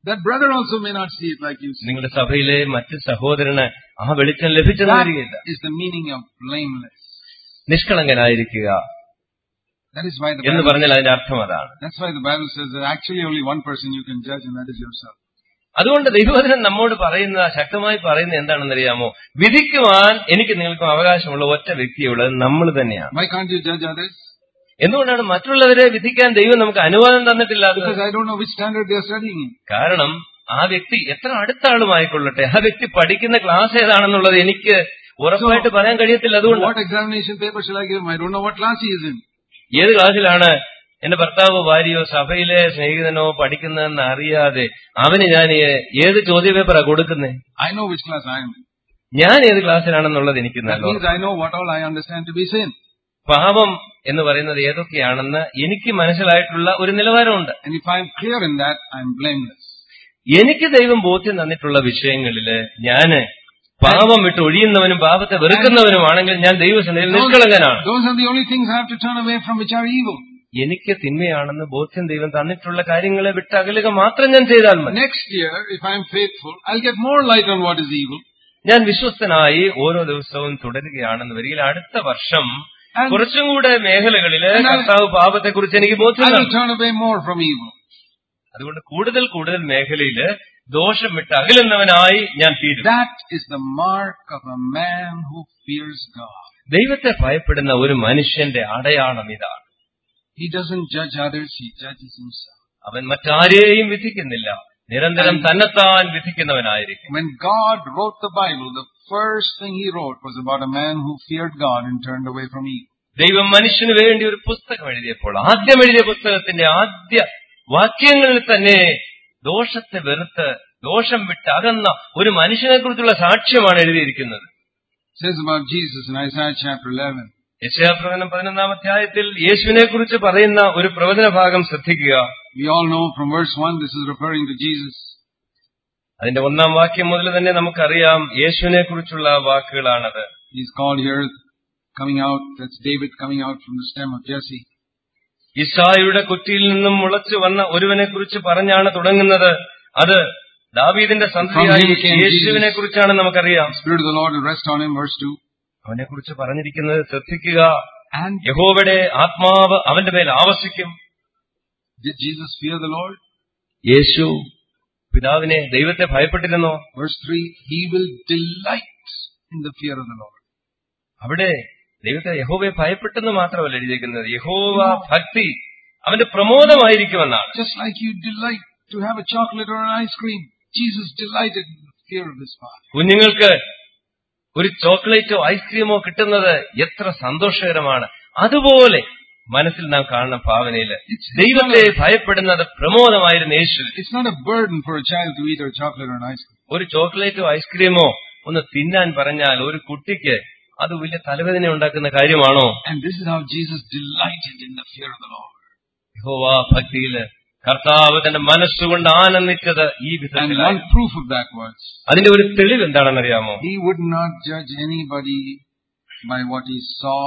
That brother also may not see it like you see. നിങ്ങളുടെ സഭയിലെ മറ്റ് സഹോദരന് ആ വെളിച്ചം ലഭിച്ചെന്ന് That വരികയില്ല is the meaning of blameless. നിഷ്കളങ്കനായിരിക്കുക That is why the എന്ന് Bible, പറഞ്ഞാൽ അതിന്റെ അർത്ഥം അതാണ് that's why the Bible says that actually only one person you can judge and that is yourself. അതുകൊണ്ട് ദൈവവചനം നമ്മോട് പറയുന്ന ശക്തമായി പറയുന്ന എന്താണെന്നറിയാമോ വിധിക്കുവാൻ എനിക്ക് നിങ്ങൾക്കും അവകാശമുള്ള ഒറ്റ വ്യക്തിയുള്ളത് നമ്മൾ തന്നെയാണ് Why can't you judge others? എന്തുകൊണ്ടാണ് മറ്റുള്ളവരെ വിധിക്കാൻ ദൈവം നമുക്ക് അനുവാദം തന്നിട്ടില്ലാത്തത് Because I don't know which standard they are studying in. കാരണം ആ വ്യക്തി എത്ര അടുത്ത ആളുമായിക്കൊള്ളട്ടെ ആ വ്യക്തി പഠിക്കുന്ന ക്ലാസ് ഏതാണെന്നുള്ളത് എനിക്ക് ഉറപ്പായിട്ട് പറയാൻ കഴിയത്തില്ല അതുകൊണ്ട് What examination paper shall I give him? I don't know what class he is in. ഏത് ക്ലാസ്സിലാണ് എന്റെ ഭർത്താവോ ഭാര്യയോ സഭയിലെ സ്നേഹിതനോ പഠിക്കുന്നതെന്ന് അറിയാതെ അവന് ഞാൻ ഏ- ഏത് ചോദ്യപേപ്പറാ കൊടുക്കുന്നത് I know which class I am in. ഞാൻ ഏത് ക്ലാസ്സിലാണെന്നുള്ളത് എനിക്ക് That നല്ല means I know what all I understand to be sin. പാപം എന്ന് പറയുന്നത് ഏതൊക്കെയാണെന്ന് എനിക്ക് മനസ്സിലായിട്ടുള്ള ഒരു നിലവാരമുണ്ട് And if I am clear in that, I am blameless. എനിക്ക് ദൈവം ബോധ്യം തന്നിട്ടുള്ള വിഷയങ്ങളില് ഞാന് പാപം വിട്ട് ഒഴിയുന്നവനും പാപത്തെ വെറുക്കുന്നവനുമാണെങ്കിൽ ഞാൻ ദൈവസന്നിധിയിൽ നിഷ്കളങ്കനാണ് Those are the only things I have to turn away from which are evil. എനിക്ക് തിന്മയാണെന്ന് ബോധ്യം ദൈവം തന്നിട്ടുള്ള കാര്യങ്ങളെ വിട്ട് അകലുക മാത്രം ഞാൻ ചെയ്താൽ മതി Next year, if I am faithful, I'll get more light on what is evil. ഞാൻ വിശ്വസ്തനായി ഓരോ ദിവസവും തുടരുകയാണെന്ന് വരികിൽ അടുത്ത വർഷം And കുറച്ചും കൂടെ മേഖലകളില് And I- കർത്താവ് പാപത്തെക്കുറിച്ച് എനിക്ക് ബോധ്യം I will തന്നു. turn away more from evil. അതുകൊണ്ട് കൂടുതൽ കൂടുതൽ മേഖലയില് ദോഷം വിട്ട് അകലുന്നവനായി ഞാൻ തീരും That is the mark of a man who fears God. ദൈവത്തെ ഭയപ്പെടുന്ന ഒരു മനുഷ്യന്റെ അടയാളം ഇതാണ് He doesn't judge others, he judges himself. അവൻ മറ്റാരെയും വിധിക്കുന്നില്ല നിരന്തരം തന്നെത്താൻ വിധിക്കുന്നവനായിരിക്കും When God wrote the Bible, the first thing he wrote was about a man who feared God and turned away from evil. ദൈവം മനുഷ്യന് വേണ്ടി ഒരു പുസ്തകം എഴുതിയപ്പോൾ ആദ്യം എഴുതിയ പുസ്തകത്തിന്റെ ആദ്യ വാക്യങ്ങളിൽ തന്നെ ദോഷത്തെ വെറുത്ത് ദോഷം വിട്ട് അകന്ന ഒരു മനുഷ്യനെ കുറിച്ചുള്ള സാക്ഷ്യമാണ് എഴുതിയിരിക്കുന്നത് It says about Jesus in Isaiah chapter 11. യശയാപ്രവചനം പതിനൊന്നാം അധ്യായത്തിൽ യേശുവിനെ കുറിച്ച് പറയുന്ന ഒരു പ്രവചന ഭാഗം ശ്രദ്ധിക്കുക We all know from verse 1 this is referring to Jesus. അതിന്റെ ഒന്നാം വാക്യം മുതൽ തന്നെ നമുക്കറിയാം യേശുവിനെ കുറിച്ചുള്ള വാക്കുകളാണത് He's called here coming out, that's David coming out from the stem of Jesse. ഇസായുടെ കുറ്റിയിൽ നിന്നും മുളച്ചു വന്ന ഒരുവനെ കുറിച്ച് പറഞ്ഞാണ് തുടങ്ങുന്നത് അത് ദാവീദിന്റെ സന്തതിയായ From him came യേശുവിനെ കുറിച്ചാണ് നമുക്കറിയാം The Spirit of the Lord will rest on him, verse 2. അവനെ കുറിച്ച് പറഞ്ഞിരിക്കുന്നത് ശ്രദ്ധിക്കുക And യഹോവയുടെ ആത്മാവ് അവന്റെ മേൽ ആവസിക്കും did Jesus fear the Lord? യേശു പിതാവിനെ ദൈവത്തെ ഭയപ്പെട്ടിരുന്നോ Verse 3, he will delight in the fear of the Lord. അവിടെ ദൈവത്തെ യഹോവയെ ഭയപ്പെട്ടെന്ന് മാത്രമല്ല എഴുതിയിരിക്കുന്നത് യഹോവ ഭക്തി അവന്റെ പ്രമോദമായിരിക്കുമെന്നാണ് Just like you delight to have a chocolate or an ice cream, Jesus delighted in the fear of his Father. കുഞ്ഞുങ്ങൾക്ക് ഒരു ചോക്ലേറ്റോ ഐസ്ക്രീമോ കിട്ടുന്നത് എത്ര സന്തോഷകരമാണ് അതുപോലെ മനസ്സിൽ നാം കാണുന്ന ഭാവനയില് ദൈവത്തെ ഭയപ്പെടുന്നത് പ്രമോദമായിരുന്നു യേശു It's not a burden for a child to eat a chocolate or an ice cream. ഒരു ചോക്ലേറ്റോ ഐസ്ക്രീമോ ഒന്ന് തിന്നാൻ പറഞ്ഞാൽ ഒരു കുട്ടിക്ക് അത് വലിയ തലവേദന ഉണ്ടാക്കുന്ന കാര്യമാണോ And this is how Jesus delighted in the fear of the Lord. യഹോവാ ഭക്തിയില് കർത്താവ് തന്റെ മനസ്സുകൊണ്ട് ആനന്ദിച്ചത് ഈ And വിധത്തിലാണ് one proof of that was, അതിന്റെ ഒരു തെളിവ് എന്താണെന്നറിയാമോ he would not judge anybody by what he saw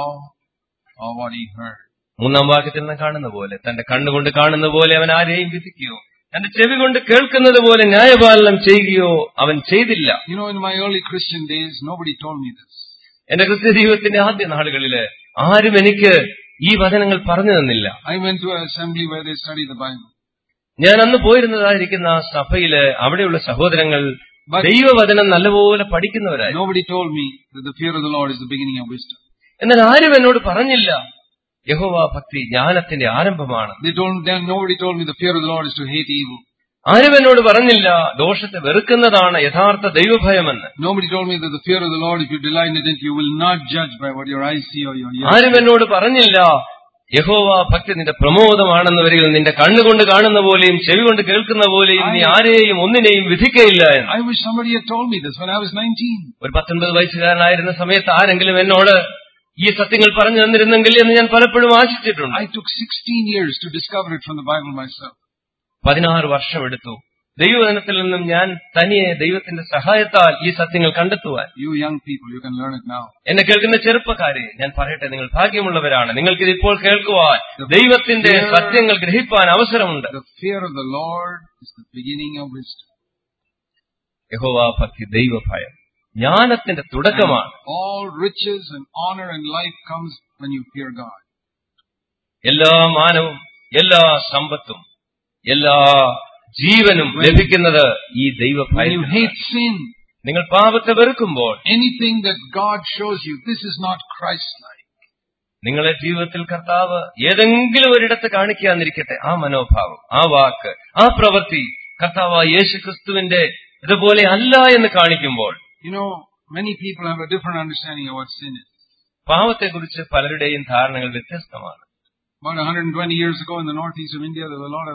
or what he heard. മൂന്നാം വാക്യത്തിൽ നാം കാണുന്ന പോലെ തന്റെ കണ്ണുകൊണ്ട് കാണുന്ന പോലെ അവൻ ആരെയും വിധിക്കുകയോ തന്റെ ചെവി കൊണ്ട് കേൾക്കുന്നത് പോലെ ന്യായപാലനം ചെയ്യുകയോ അവൻ ചെയ്തില്ല You know, in my early Christian days, nobody told me this. എന്റെ ക്രിസ്ത്യ ജീവിതത്തിന്റെ ആദ്യ നാളുകളില് ആരും എനിക്ക് ഈ വചനങ്ങൾ പറഞ്ഞു തന്നില്ല I went to an assembly where they study the Bible. ഞാൻ അന്ന് പോയിരുന്നതായിരിക്കുന്ന ആ സഭയില് അവിടെയുള്ള സഹോദരങ്ങൾ But ദൈവവചനം നല്ലപോലെ പഠിക്കുന്നവരായി nobody told me that the fear of the Lord is the beginning of wisdom. എന്നാൽ ആരും എന്നോട് പറഞ്ഞില്ല യഹോവ ഭക്തി ജ്ഞാനത്തിന്റെ ആരംഭമാണ് They told then nobody told me the fear of the Lord is to hate evil. ആരും എന്നോട് പറഞ്ഞില്ല ദോഷത്തെ വെറുക്കുന്നതാണ് യഥാർത്ഥ ദൈവഭയമെന്ന് Nobody told me that the fear of the Lord, if you delight in it, you will not judge by what your eyes see or your ears ആരും hear. എന്നോട് പറഞ്ഞില്ല യഹോവ ഭക്തി നിന്റെ പ്രമോദമാണെന്ന് വരിക നിന്റെ കണ്ണുകൊണ്ട് കാണുന്ന പോലെയും ചെവി കൊണ്ട് കേൾക്കുന്ന പോലെയും നീ ആരെയും ഒന്നിനെയും വിധിക്കയില്ല എന്ന് I wish somebody had told me this when I was 19. ഒരു പത്തൊൻപത് വയസ്സുകാരനായിരുന്ന സമയത്ത് ആരെങ്കിലും എന്നോട് ഈ സത്യങ്ങൾ പറഞ്ഞു തന്നിരുന്നെങ്കിൽ എന്ന് ഞാൻ പലപ്പോഴും ആശിച്ചിട്ടുണ്ട് I took 16 years to discover it from the Bible myself. പതിനാറ് വർഷമെടുത്തു ദൈവവചനത്തിൽ നിന്നും ഞാൻ തനിയെ ദൈവത്തിന്റെ സഹായത്താൽ ഈ സത്യങ്ങൾ കണ്ടെത്തുവാൻ You young people, you can learn it now. എന്നെ കേൾക്കുന്ന ചെറുപ്പക്കാരെ ഞാൻ പറയട്ടെ നിങ്ങൾ ഭാഗ്യമുള്ളവരാണ് നിങ്ങൾക്ക് ഇത് ഇപ്പോൾ കേൾക്കുവാൻ ദൈവത്തിന്റെ സത്യങ്ങൾ ഗ്രഹിപ്പാൻ അവസരമുണ്ട് The fear of the Lord is the beginning of wisdom. യഹോവാ ഭക്തി ദൈവഭയം ജ്ഞാനത്തിന്റെ തുടക്കമാണ് All riches and honor and life comes when you fear God. എല്ലാ മാനവും എല്ലാ സമ്പത്തും എല്ലാ ജീവനും ലഭിക്കുന്നത് ഈ When you ദൈവഭയം hate sin, നിങ്ങൾ പാപത്തെ വെറുക്കുമ്പോൾ anything that God shows you, this is not Christ-like. നിങ്ങളെ ജീവിതത്തിൽ കർത്താവ് ഏതെങ്കിലും ഒരിടത്ത് കാണിക്കാന്നിരിക്കട്ടെ ആ മനോഭാവം ആ വാക്ക് ആ പ്രവൃത്തി കർത്താവ് യേശു ക്രിസ്തുവിന്റെ ഇതുപോലെ അല്ല എന്ന് കാണിക്കുമ്പോൾ You know, many people have a different understanding of what sin is. പാവത്തെക്കുറിച്ച് പലരുടെയും ധാരണകൾ വ്യത്യസ്തമാണ് About 120 years ago in the northeast of India, there were a lot of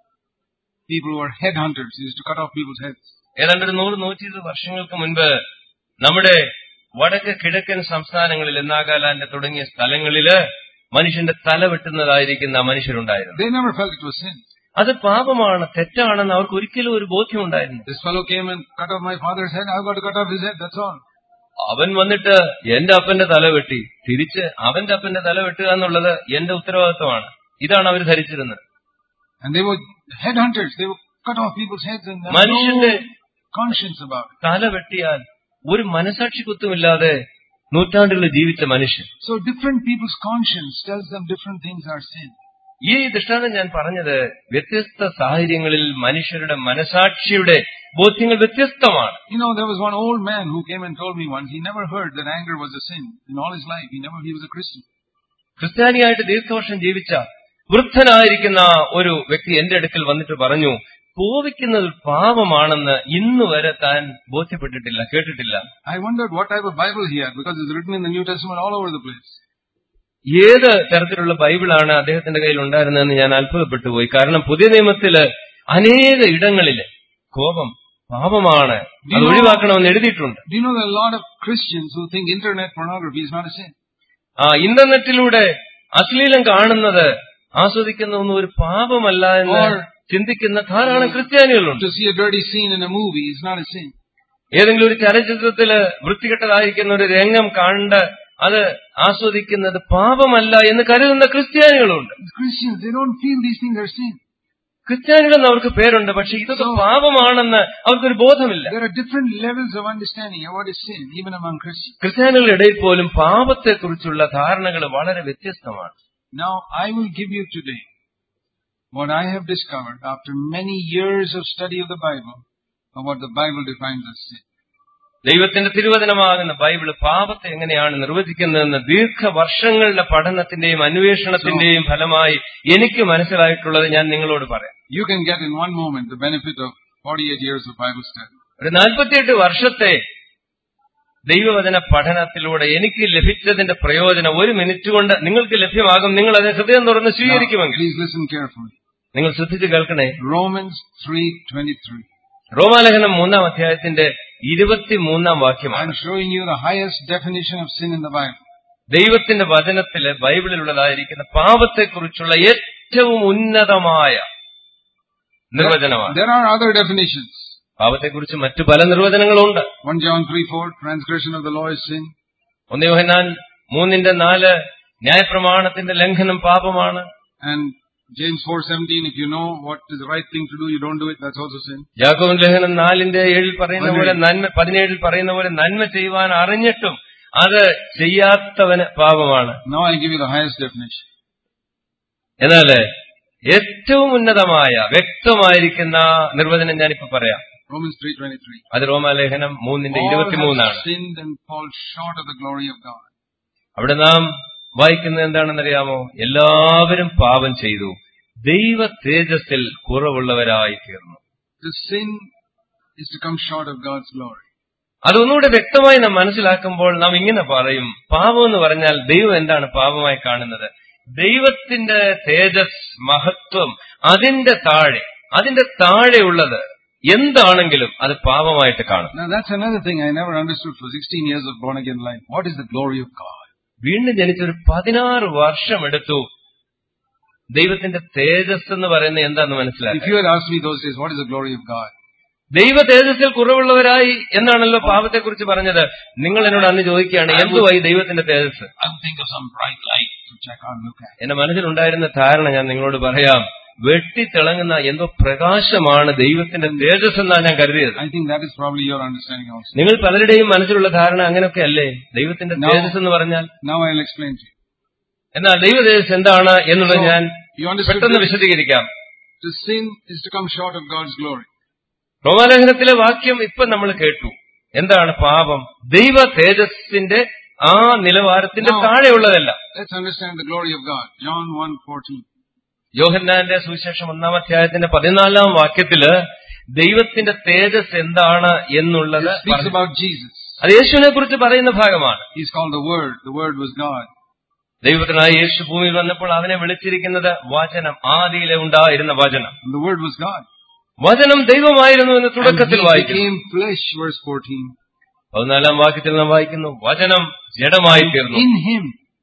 people who were headhunters. They used to cut off people's heads. ഏതാണ്ട് ഒരു നൂറ് നൂറ്റി ഇരുപത് വർഷങ്ങൾക്ക് മുൻപ് നമ്മുടെ വടക്ക് കിഴക്കൻ സംസ്ഥാനങ്ങളിൽ നാഗാലാൻഡ് തുടങ്ങിയ സ്ഥലങ്ങളില് മനുഷ്യന്റെ തല വെട്ടുന്നതായിരിക്കുന്ന മനുഷ്യരുണ്ടായിരുന്നു They never felt it was sin. അത് പാപമാണ് തെറ്റാണെന്ന് അവർക്ക് ഒരിക്കലും ഒരു ബോധ്യമുണ്ടായിരുന്നു This fellow came and cut off my father's head. I've got to cut off his head. That's all. അവൻ വന്നിട്ട് എന്റെ അപ്പന്റെ തല വെട്ടി തിരിച്ച് അവന്റെ അപ്പന്റെ തല വെട്ടുക എന്നുള്ളത് എന്റെ ഉത്തരവാദിത്വമാണ് ഇതാണ് അവർ ധരിച്ചിരുന്നത് And they were headhunters. They would cut off people's heads and there was മനുഷ്യന്റെ no conscience about it. തല വെട്ടിയാൽ ഒരു മനസാക്ഷി കുത്തുമില്ലാതെ നൂറ്റാണ്ടുകൾ ജീവിച്ച മനുഷ്യൻ So different people's conscience tells them different things are sin. ഈ ദൃഷ്ടാന്തം ഞാൻ പറഞ്ഞത് വ്യത്യസ്ത സാഹചര്യങ്ങളിൽ മനുഷ്യരുടെ മനസാക്ഷിയുടെ ബോധ്യങ്ങൾ വ്യത്യസ്തമാണ് You know, there was one old man who came and told me once, he never heard that anger was a sin in all his life. He never, he was a Christian. ക്രിസ്ത്യാനിയായിട്ട് ദീർഘവർഷം ജീവിച്ച വൃദ്ധനായിരിക്കുന്ന ഒരു വ്യക്തി എന്റെ അടുക്കൽ വന്നിട്ട് പറഞ്ഞു കോപിക്കുന്നത് പാപമാണെന്ന് ഇന്ന് വരെ താൻ ബോധ്യപ്പെട്ടിട്ടില്ല കേട്ടിട്ടില്ല I wondered what type of Bible he had because it's written in the New Testament all over the place. ഏത് തരത്തിലുള്ള ബൈബിളാണ് അദ്ദേഹത്തിന്റെ കയ്യിൽ ഉണ്ടായിരുന്നതെന്ന് ഞാൻ അത്ഭുതപ്പെട്ടു പോയി കാരണം പുതിയ നിയമത്തില് അനേക ഇടങ്ങളില് കോപം പാപമാണ് അത് ഒഴിവാക്കണമെന്ന് എഴുതിയിട്ടുണ്ട് Do you know there are a lot of Christians who think internet pornography is not a sin? ആ ഇന്റർനെറ്റിലൂടെ അശ്ലീലം കാണുന്നത് ആസ്വദിക്കുന്ന ഒന്നും ഒരു പാപമല്ല എന്ന് Or- ചിന്തിക്കുന്ന ധാരാളം ക്രിസ്ത്യാനികളുണ്ട് To see a dirty scene in a movie is not a sin. ഏതെങ്കിലും ഒരു ചലച്ചിത്രത്തില് വൃത്തികെട്ടതായിരിക്കുന്ന ഒരു രംഗം കണ്ട് അത് ആസ്വദിക്കുന്നത് പാപമല്ല എന്ന് കരുതുന്ന ക്രിസ്ത്യാനികളുണ്ട് Christians, they don't feel these things are sin. ക്രിസ്ത്യാനികളെന്ന് അവർക്ക് പേരുണ്ട് പക്ഷെ ഇതൊക്കെ പാപമാണെന്ന് അവർക്കൊരു ബോധമില്ല There are different levels of understanding of what is sin, even among Christians. ക്രിസ്ത്യാനികളുടെ ഇടയിൽ പോലും പാപത്തെക്കുറിച്ചുള്ള ധാരണകൾ വളരെ വ്യത്യസ്തമാണ് Now, I will give you today what I have discovered after many years of study of the Bible of what the Bible defines as sin. ദൈവത്തിന്റെ തിരുവചനമാകുന്ന Bible പാപത്തെ എങ്ങനെയാണ് നിർവചിക്കുന്നതെന്ന് ദീർഘവർഷങ്ങളുടെ പഠനത്തിന്റെയും അന്വേഷണത്തിന്റെയും ഫലമായി എനിക്ക് മനസ്സിലായിട്ടുള്ളത് ഞാൻ നിങ്ങളോട് പറയാം You can get in one moment the benefit of 48 years of Bible study. ഒരു നാൽപ്പത്തിയെട്ട് വർഷത്തെ ദൈവവചന പഠനത്തിലൂടെ എനിക്ക് ലഭിച്ചതിന്റെ പ്രയോജനം ഒരു മിനിറ്റ് കൊണ്ട് നിങ്ങൾക്ക് ലഭ്യമാകും നിങ്ങൾ അത് ഹൃദയം തുറന്ന് Now, സ്വീകരിക്കുമെങ്കിൽ please listen carefully. നിങ്ങൾ ശ്രദ്ധിച്ച് കേൾക്കണേ Romans 3:23. റോമാലേഖനം മൂന്നാം അധ്യായത്തിന്റെ ഇരുപത്തിമൂന്നാം വാക്യമാണ് I'm showing you the highest definition of sin in the Bible. ദൈവത്തിന്റെ വചനത്തില് ബൈബിളിലുള്ളതായിരിക്കുന്ന പാപത്തെക്കുറിച്ചുള്ള ഏറ്റവും ഉന്നതമായ നിർവചനമാണ് There are other definitions. പാപത്തെക്കുറിച്ച് മറ്റു പല നിർവചനങ്ങളുണ്ട് 1 John 3:4, transgression of the law is sin. ഒന്ന് യോഹന്നാൻ മൂന്നിന്റെ നാല് ന്യായപ്രമാണത്തിന്റെ ലംഘനം പാപമാണ് And James 4:17, if you know what is the right thing to do, you don't do it, that's also sin. യാക്കോബ് ലേഖനം നാലിന്റെ ഏഴിൽ പറയുന്ന പോലെ നന്മ പതിനേഴിൽ പറയുന്ന പോലെ നന്മ ചെയ്യുവാൻ അറിഞ്ഞിട്ടും അത് ചെയ്യാത്തവന് പാപമാണ് Now I give you the highest definition. എന്നാൽ ഏറ്റവും ഉന്നതമായ വ്യക്തമായിരിക്കുന്ന നിർവചനം ഞാനിപ്പോ പറയാം Romans 3:23. അത് റോമാലേഖനം മൂന്നിന്റെ All ഇരുപത്തിമൂന്നാണ് have sinned and fall short of the glory of God. അവിടെ നാം വായിക്കുന്നത് എന്താണെന്നറിയാമോ എല്ലാവരും പാപം ചെയ്തു ദൈവ തേജസ്സിൽ കുറവുള്ളവരായി തീർന്നു The sin is to come short of God's glory. അതൊന്നുകൂടെ വ്യക്തമായി നാം മനസ്സിലാക്കുമ്പോൾ നാം ഇങ്ങനെ പറയും പാപം എന്ന് പറഞ്ഞാൽ ദൈവം എന്താണ് പാപമായി കാണുന്നത് ദൈവത്തിന്റെ തേജസ് മഹത്വം അതിന്റെ താഴെ അതിന്റെ താഴെയുള്ളത് എന്താണെങ്കിലും അത് പാപമായിട്ട് കാണും Now that's another thing I never understood for 16 years of born again life. What is the glory of God? വീണ്ടും ജനിച്ചൊരു പതിനാറ് വർഷം എടുത്തു ദൈവത്തിന്റെ തേജസ് എന്ന് പറയുന്നത് എന്താന്ന് If മനസ്സിലാക്കി you had asked me those days, what is the glory of God? ദൈവ തേജസ്സിൽ കുറവുള്ളവരായി എന്നാണല്ലോ പാപത്തെക്കുറിച്ച് പറഞ്ഞത് നിങ്ങൾ എന്നോട് അന്ന് ചോദിക്കുകയാണ് എന്തുവായി ദൈവത്തിന്റെ തേജസ് I would think of some bright light which I can't look at. എന്റെ മനസ്സിലുണ്ടായിരുന്ന ധാരണ ഞാൻ നിങ്ങളോട് പറയാം വെട്ടിത്തിളങ്ങുന്ന എന്തോ പ്രകാശമാണ് ദൈവത്തിന്റെ തേജസ് എന്നാണ് ഞാൻ കരുതിയത് I think that is probably your understanding also. നിങ്ങൾ പലരുടെയും മനസ്സിലുള്ള ധാരണ അങ്ങനെയൊക്കെ അല്ലേ ദൈവത്തിന്റെ No. തേജസ് എന്ന് പറഞ്ഞാൽ Now I'll explain to you. എന്നാൽ ദൈവ തേജസ് എന്താണ് എന്നുള്ളത് ഞാൻ You understood പെട്ടെന്ന് this? വിശദീകരിക്കാം To sin is to come short of God's glory. റോമാലേഖനത്തിലെ വാക്യം ഇപ്പൊ നമ്മൾ കേട്ടു എന്താണ് പാപം ദൈവ തേജസ്സിന്റെ ആ നിലവാരത്തിന്റെ No. താഴെയുള്ളതല്ല Let's understand the glory of God. John 1:14. യോഹന്നാന്റെ സുവിശേഷം ഒന്നാം അധ്യായത്തിന്റെ പതിനാലാം വാക്യത്തില് ദൈവത്തിന്റെ തേജസ് എന്താണ് എന്നുള്ളത് It speaks പറഞ്ഞു. about Jesus. അത് യേശുവിനെ കുറിച്ച് പറയുന്ന ഭാഗമാണ് He's called the Word. The Word was God. ദൈവത്തിനായി യേശു ഭൂമിയിൽ വന്നപ്പോൾ അവനെ വിളിച്ചിരിക്കുന്നത് വചനം ആദിയിലെ ഉണ്ടായിരുന്ന വചനം And the Word was God. വചനം ദൈവമായിരുന്നു എന്ന് And തുടക്കത്തിൽ he വായിക്കുന്നു became flesh, verse 14. പതിനാലാം വാക്യത്തിൽ നാം വായിക്കുന്നു വചനം ജഡമായി തീർന്നു In him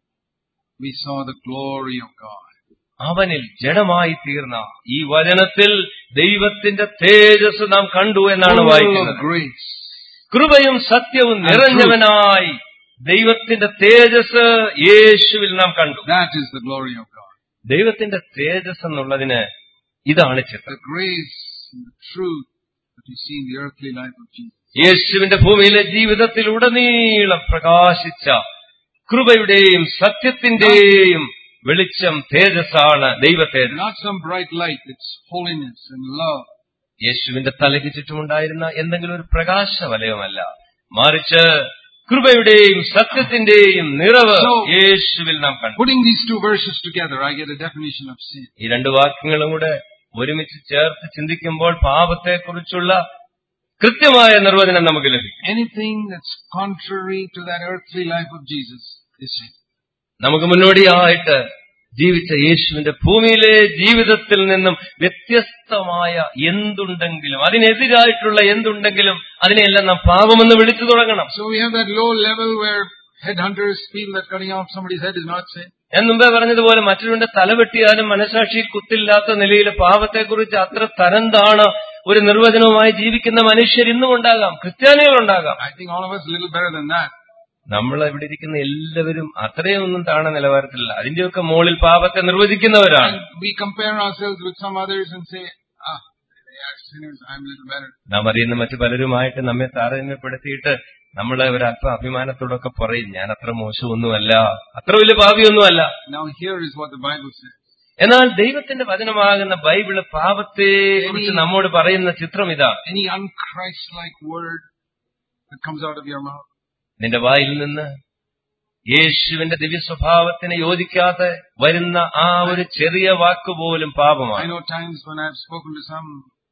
we saw the glory of God. അവനിൽ ജഡമായി തീർന്ന ഈ വചനത്തിൽ ദൈവത്തിന്റെ തേജസ് നാം കണ്ടു എന്നാണ് Full of വായിക്കുന്നത് grace. കൃപയും സത്യവും നിറഞ്ഞവനായി ദൈവത്തിന്റെ തേജസ് യേശുവിൽ നാം കണ്ടു That is the glory of God. ദൈവത്തിന്റെ തേജസ് എന്നുള്ളതിന് ഇതാണ് ചിത്രം The grace and the truth that we see in the earthly life of Jesus. യേശുവിന്റെ ഭൂമിയിലെ ജീവിതത്തിൽ ഉടനീളം പ്രകാശിച്ച കൃപയുടെയും സത്യത്തിന്റെയും വെളിച്ചം തേജസ്സാണ് ദൈവ തേജസ് Not some bright light, it's holiness and love. യേശുവിന്റെ തലയ്ക്ക് ചുറ്റുമുണ്ടായിരുന്ന എന്തെങ്കിലും ഒരു പ്രകാശ വലയമല്ല മറിച്ച് കൃപയുടെയും സത്യത്തിന്റെയും നിറവ് So- യേശുവിൽ നാം കണ്ടു Putting these two verses together, I get a definition of sin. ഈ രണ്ട് വാക്യങ്ങളും കൂടെ ഒരുമിച്ച് ചേർത്ത് ചിന്തിക്കുമ്പോൾ പാപത്തെക്കുറിച്ചുള്ള കൃത്യമായ നിർവചനം നമുക്ക് ലഭിക്കും Anything that's contrary to that earthly life of Jesus is sin. നമുക്ക് മുന്നോടിയായിട്ട് ജീവിച്ച യേശുവിന്റെ ഭൂമിയിലെ ജീവിതത്തിൽ നിന്നും വ്യത്യസ്തമായ എന്തുണ്ടെങ്കിലും അതിനെതിരായിട്ടുള്ള എന്തുണ്ടെങ്കിലും അതിനെയെല്ലാം നാം പാപമെന്ന് വിളിച്ചു തുടങ്ങണം So we have that low level where headhunters feel that cutting off somebody's head is not sin. ഞാൻ മുമ്പേ പറഞ്ഞതുപോലെ മറ്റൊരുവന്റെ തലവെട്ടിയാലും മനസാക്ഷിയിൽ കുത്തില്ലാത്ത നിലയിൽ പാപത്തെക്കുറിച്ച് അത്ര തരംതാണ് ഒരു നിർവചനവുമായി ജീവിക്കുന്ന മനുഷ്യർ ഇന്നും ഉണ്ടാകാം ക്രിസ്ത്യാനികളുണ്ടാകാം I think all of us a little better than that. നമ്മൾ ഇവിടെ ഇരിക്കുന്ന എല്ലാവരും അത്രയൊന്നും താണ നിലവാരത്തിലല്ല അതിന്റെയൊക്കെ മുകളിൽ പാപത്തെ നിർവചിക്കുന്നവരാണ് And we compare ourselves with some others and say, ah, they are sinners, I'm a little better. നാം അറിയുന്ന മറ്റു പലരുമായിട്ട് നമ്മെ താരതമ്യപ്പെടുത്തിയിട്ട് നമ്മളെ ഒരു അല്പ അഭിമാനത്തോടൊക്കെ പറയും ഞാൻ അത്ര മോശമൊന്നുമല്ല അത്ര വലിയ പാപിയൊന്നുമല്ല Now here is what the Bible says. എന്നാൽ ദൈവത്തിന്റെ വചനമാകുന്ന ബൈബിള് പാപത്തെ കുറിച്ച് നമ്മോട് പറയുന്ന ചിത്രം ഇതാ Any unchrist-like word that comes out of your mouth, നിന്റെ വായിൽ നിന്ന് യേശുവിന്റെ ദിവ്യ സ്വഭാവത്തിന് യോജിക്കാതെ വരുന്ന ആ ഒരു ചെറിയ വാക്കുപോലും I പാപമാണ് know times when I've spoken to some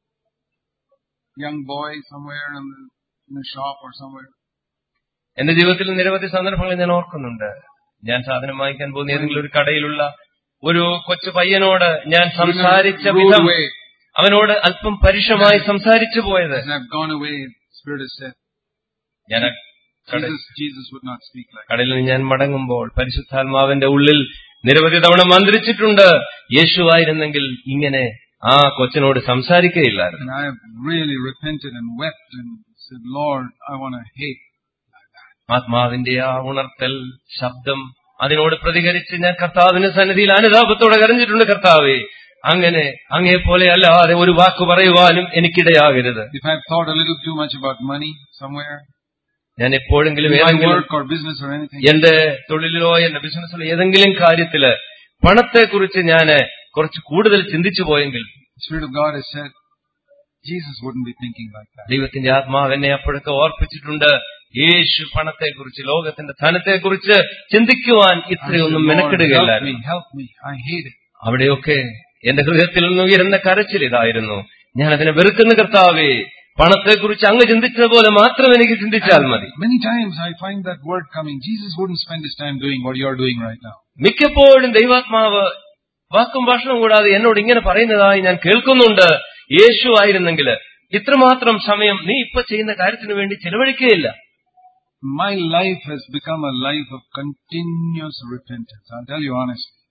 young boy somewhere in, the, in a shop or somewhere, എന്റെ ജീവിതത്തിൽ നിരവധി സന്ദർഭങ്ങൾ ഞാൻ ഓർക്കുന്നുണ്ട് ഞാൻ സാധനം വാങ്ങിക്കാൻ പോകുന്ന ഏതെങ്കിലും ഒരു കടയിലുള്ള ഒരു കൊച്ചു പയ്യനോട് ഞാൻ സംസാരിച്ച in a rude വിധം way, അവനോട് അല്പം പരുഷമായി സംസാരിച്ചു പോയത് as I've gone away, the Spirit has said, ഞാൻ ആ കട- Jesus, Jesus would not speak like that. കടലിൽ നിന്ന് ഞാൻ മടങ്ങുമ്പോൾ പരിശുദ്ധാത്മാവിന്റെ ഉള്ളിൽ നിരവധി തവണ മന്ത്രിച്ചിട്ടുണ്ട് യേശുവായിരുന്നെങ്കിൽ ഇങ്ങനെ ആ കൊച്ചിനോട് സംസാരിക്കുകയില്ലായിരുന്നു And I have really repented and wept and said, Lord, I want to hate like that. ആത്മാവിന്റെ ആ ഉണർത്തൽ ശബ്ദം അതിനോട് പ്രതികരിച്ച് ഞാൻ കർത്താവിന്റെ സന്നിധിയിൽ അനുതാപത്തോടെ കരഞ്ഞിട്ടുണ്ട് കർത്താവേ അങ്ങനെ അങ്ങേ പോലെ അല്ലാതെ ഒരു വാക്ക് പറയുവാനും എനിക്കിടയാകരുത് If I've thought a little too much about money somewhere, ഞാൻ എപ്പോഴെങ്കിലും in my ഏതെങ്കിലും work or business or anything, എന്റെ തൊഴിലിലോ എന്റെ ബിസിനസ്സിലോ ഏതെങ്കിലും കാര്യത്തില് പണത്തെക്കുറിച്ച് ഞാൻ കുറച്ച് കൂടുതൽ ചിന്തിച്ചു പോയെങ്കിൽ the Spirit of God has said, Jesus wouldn't be thinking like that. ദൈവത്തിന്റെ ആത്മാവ് എന്നെ അപ്പോഴൊക്കെ ഓർപ്പിച്ചിട്ടുണ്ട് യേശു പണത്തെക്കുറിച്ച് ലോകത്തിന്റെ ധനത്തെക്കുറിച്ച് ചിന്തിക്കുവാൻ I said, ഇത്രയൊന്നും Lord, help മെനക്കെടുകയില്ലായിരുന്നു me, help me. I hate it. അവിടെയൊക്കെ എന്റെ ഹൃദയത്തിൽ നിന്ന് ഉയരുന്ന കരച്ചിൽ ഇതായിരുന്നു ഞാൻ അതിനെ വെറുക്കുന്ന കർത്താവേ പണത്തെക്കുറിച്ച് അങ്ങ് ചിന്തിച്ചതുപോലെ മാത്രം എനിക്ക് ചിന്തിച്ചാൽ മതി Many times I find that word coming. Jesus wouldn't spend his time doing what you're doing right now. മിക്കപ്പോഴും ദൈവാത്മാവ് വാക്കും ഭാഷണവും കൂടാതെ എന്നോട് ഇങ്ങനെ പറയുന്നതായി ഞാൻ കേൾക്കുന്നുണ്ട് യേശു ആയിരുന്നെങ്കിൽ ഇത്രമാത്രം സമയം നീ ഇപ്പൊ ചെയ്യുന്ന കാര്യത്തിന് വേണ്ടി ചെലവഴിക്കുകയില്ല My life has become a life of continuous repentance. I'll tell you honestly.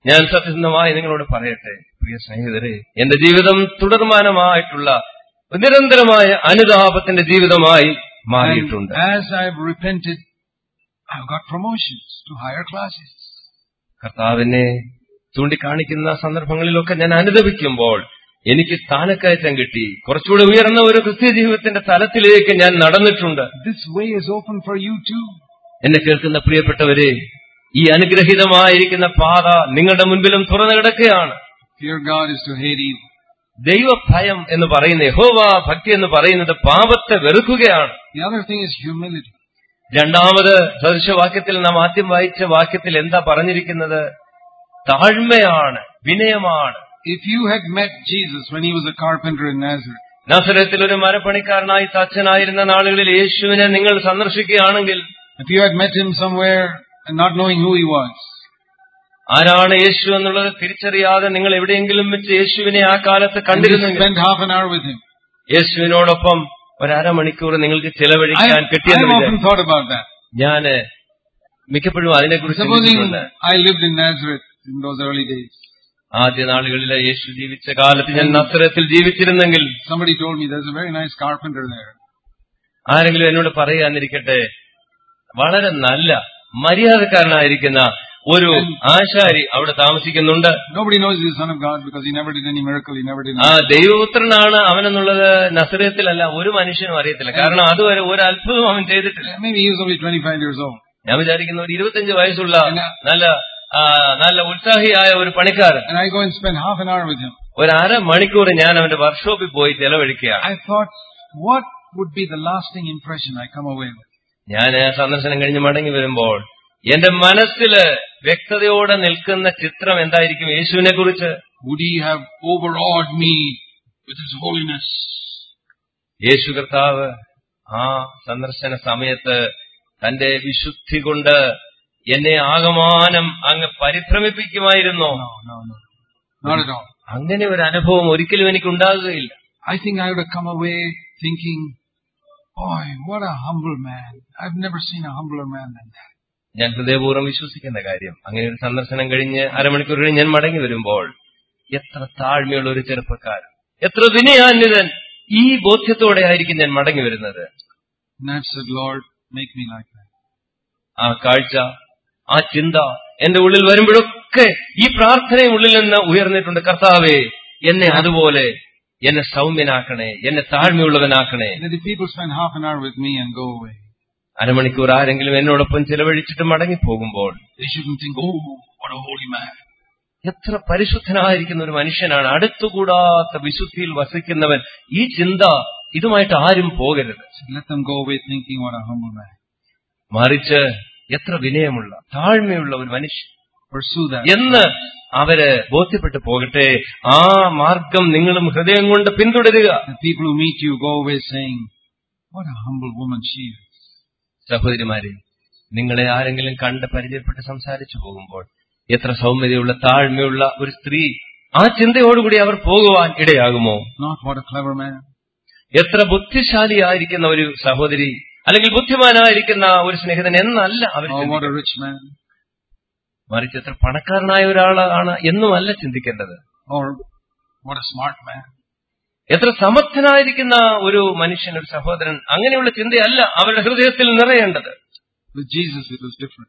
ഞാൻ സത്യസന്ധമായി നിങ്ങളോട് പറയട്ടെ പ്രിയ സ്നേഹിതരെ എന്റെ ജീവിതം തുടർമാനമായിട്ടുള്ള നിരന്തരമായ അനുതാപത്തിന്റെ ജീവിതമായി And മാറിയിട്ടുണ്ട് as I've repented, I've got promotions to higher classes. കർത്താവിനെ ചൂണ്ടിക്കാണിക്കുന്ന സന്ദർഭങ്ങളിലൊക്കെ ഞാൻ അനുദപിക്കുമ്പോൾ എനിക്ക് സ്ഥാനക്കയറ്റം കിട്ടി കുറച്ചുകൂടെ ഉയർന്ന ഒരു ക്രിസ്ത്യ ജീവിതത്തിന്റെ തലത്തിലേക്ക് ഞാൻ നടന്നിട്ടുണ്ട് This way is open for you too. എന്നെ കേൾക്കുന്ന പ്രിയപ്പെട്ടവരെ ഈ അനുഗ്രഹീതമായിരിക്കുന്ന പാത നിങ്ങളുടെ മുൻപിലും തുറന്നു കിടക്കുകയാണ് Fear God is to hate evil. ദൈവഭയം എന്ന് പറയുന്ന യഹോവ ഭക്തി എന്ന് പറയുന്നത് പാപത്തെ വെറുക്കുകയാണ് The other thing is humility. രണ്ടാമത് സദൃശവാക്യത്തിൽ നാം ആദ്യം വായിച്ച വാക്യത്തിൽ എന്താ പറഞ്ഞിരിക്കുന്നത് താഴ്മയാണ് വിനയമാണ് If you had met Jesus when he was a carpenter in Nazareth, നസരത്തിൽ ഒരു മരപ്പണിക്കാരനായി തച്ചനായിരുന്ന നാളുകളിൽ യേശുവിനെ നിങ്ങൾ സന്ദർശിക്കുകയാണെങ്കിൽ if you had met him somewhere and not knowing who he was, ആരാണ് യേശു എന്നുള്ളത് തിരിച്ചറിയാതെ നിങ്ങൾ എവിടെയെങ്കിലും വെച്ച് യേശുവിനെ ആ കാലത്ത് and you കണ്ടിരുന്നെങ്കിൽ spent half an hour with him. യേശുവിനോടൊപ്പം ഒരു അരമണിക്കൂർ നിങ്ങൾക്ക് I, ചെലവഴിക്കാൻ I've കിട്ടിയെന്ന് often വിചാരിച്ചു. thought about that. ഞാന് മിക്കപ്പോഴും അതിനെക്കുറിച്ച് Supposing ചിന്തിച്ചിട്ടുണ്ട്. I lived in Nazareth in those early days. ആദ്യ നാളുകളിലെ യേശു ജീവിച്ച കാലത്ത് ഞാൻ നസ്രത്തിൽ ജീവിച്ചിരുന്നെങ്കിൽ Somebody told me there's a very nice carpenter there. ആരെങ്കിലും എന്നോട് പറയാന്നിരിക്കട്ടെ വളരെ നല്ല മര്യാദക്കാരനായിരിക്കുന്ന ഒരു ആശാരി അവിടെ താമസിക്കുന്നുണ്ട് Nobody knows he's the Son of God because he never did any miracle, he never did ആ anything. ദൈവപുത്രനാണ് അവനെന്നുള്ളത് നസ്രത്തിലല്ല ഒരു മനുഷ്യനും അറിയത്തില്ല കാരണം അതുവരെ ഒരു അത്ഭുതം അവൻ ചെയ്തിട്ടില്ല Maybe he was only 25 years old. ഞാൻ വിചാരിക്കുന്ന ഒരു ഇരുപത്തിയഞ്ച് വയസ്സുള്ള എന്നാ? നല്ല ആ, നല്ല ഉത്സാഹിയായ ഒരു പണിക്കാരൻ And I go and spend half an hour with him. ഒരു അര മണിക്കൂർ ഞാൻ അവന്റെ വർക്ക്ഷോപ്പിൽ പോയി ചെലവഴിക്കുകയാണ് I thought, what would be the lasting impression I come away with? ഞാൻ ആ സന്ദർശനം കഴിഞ്ഞ് മടങ്ങി വരുമ്പോൾ എന്റെ മനസ്സില് വ്യക്തതയോടെ നിൽക്കുന്ന ചിത്രം എന്തായിരിക്കും യേശുവിനെ കുറിച്ച് Would he have overawed me with his holiness? യേശു കർത്താവ് ആ സന്ദർശന സമയത്ത് തന്റെ വിശുദ്ധി കൊണ്ട് എന്നെ ആകമാനം അങ്ങ് പരിഭ്രമിപ്പിക്കുമായിരുന്നോ No, no, no. Not at all. അങ്ങനെ ഒരു അനുഭവം ഒരിക്കലും എനിക്ക് ഉണ്ടാകുകയില്ല I think I would have come away thinking, boy, what a humble man. I've never seen a humbler man than that. ഞാൻ ഹൃദയപൂർവ്വം വിശ്വസിക്കുന്ന കാര്യം അങ്ങനെ ഒരു സന്ദർശനം കഴിഞ്ഞ് അരമണിക്കൂർ കഴിഞ്ഞ് ഞാൻ മടങ്ങി വരുമ്പോൾ എത്ര താഴ്മയുള്ള ഒരു ചെറുപ്പക്കാരൻ എത്ര വിനയാന്വിതൻ ഈ ബോധ്യത്തോടെ ആയിരിക്കും ഞാൻ മടങ്ങി വരുന്നത് And I've said, Lord, make me like that. ആ കാഴ്ച ആ ചിന്ത എന്റെ ഉള്ളിൽ വരുമ്പോഴൊക്കെ ഈ പ്രാർത്ഥനയും ഉള്ളിൽ നിന്ന് ഉയർന്നിട്ടുണ്ട് കർത്താവേ എന്നെ അതുപോലെ എന്നെ സൗമ്യനാക്കണേ എന്നെ താഴ്മയുള്ളവനാക്കണേ That if people spend half an hour with me and go away, അരമണിക്കൂർ ആരെങ്കിലും എന്നോടൊപ്പം ചിലവഴിച്ചിട്ട് മടങ്ങിപ്പോകുമ്പോൾ they shouldn't think, oh, what a holy man. എത്ര പരിശുദ്ധനായിരിക്കുന്ന ഒരു മനുഷ്യനാണ് അടുത്തുകൂടാത്ത വിശുദ്ധിയിൽ വസിക്കുന്നവൻ ഈ ചിന്ത ഇതുമായിട്ട് ആരും പോകരുത് Let them go away thinking, what a humble man. മറിച്ച് എത്ര വിനയമുള്ള താഴ്മയുള്ള ഒരു മനുഷ്യൻ Pursue that. എന്ന് അവര് ബോധ്യപ്പെട്ടു പോകട്ടെ ആ മാർഗം നിങ്ങളും ഹൃദയം കൊണ്ട് പിന്തുടരുക The people who meet you go away saying, what a humble woman she is. സഹോദരിമാരെ നിങ്ങളെ ആരെങ്കിലും കണ്ട് പരിചയപ്പെട്ട് സംസാരിച്ചു പോകുമ്പോൾ എത്ര സൗമ്യതയുള്ള താഴ്മയുള്ള ഒരു സ്ത്രീ ആ ചിന്തയോടുകൂടി അവർ പോകുവാൻ ഇടയാകുമോ Not what a clever man. എത്ര ബുദ്ധിശാലിയായിരിക്കുന്ന ഒരു സഹോദരി അല്ലെങ്കിൽ ബുദ്ധിമാനായിരിക്കുന്ന ഒരു സ്നേഹിതൻ എന്നല്ല അവർ Or what ചിന്തിക്കുന്നത്. a rich man. മറിച്ച് എത്ര പണക്കാരനായ ഒരാളാണ് എന്നുമല്ല ചിന്തിക്കേണ്ടത് Or what a smart man. എത്ര സമർത്ഥനായിരിക്കുന്ന ഒരു മനുഷ്യൻ ഒരു സഹോദരൻ അങ്ങനെയുള്ള ചിന്തയല്ല അവരുടെ ഹൃദയത്തിൽ നിറയേണ്ടത് With Jesus it was different.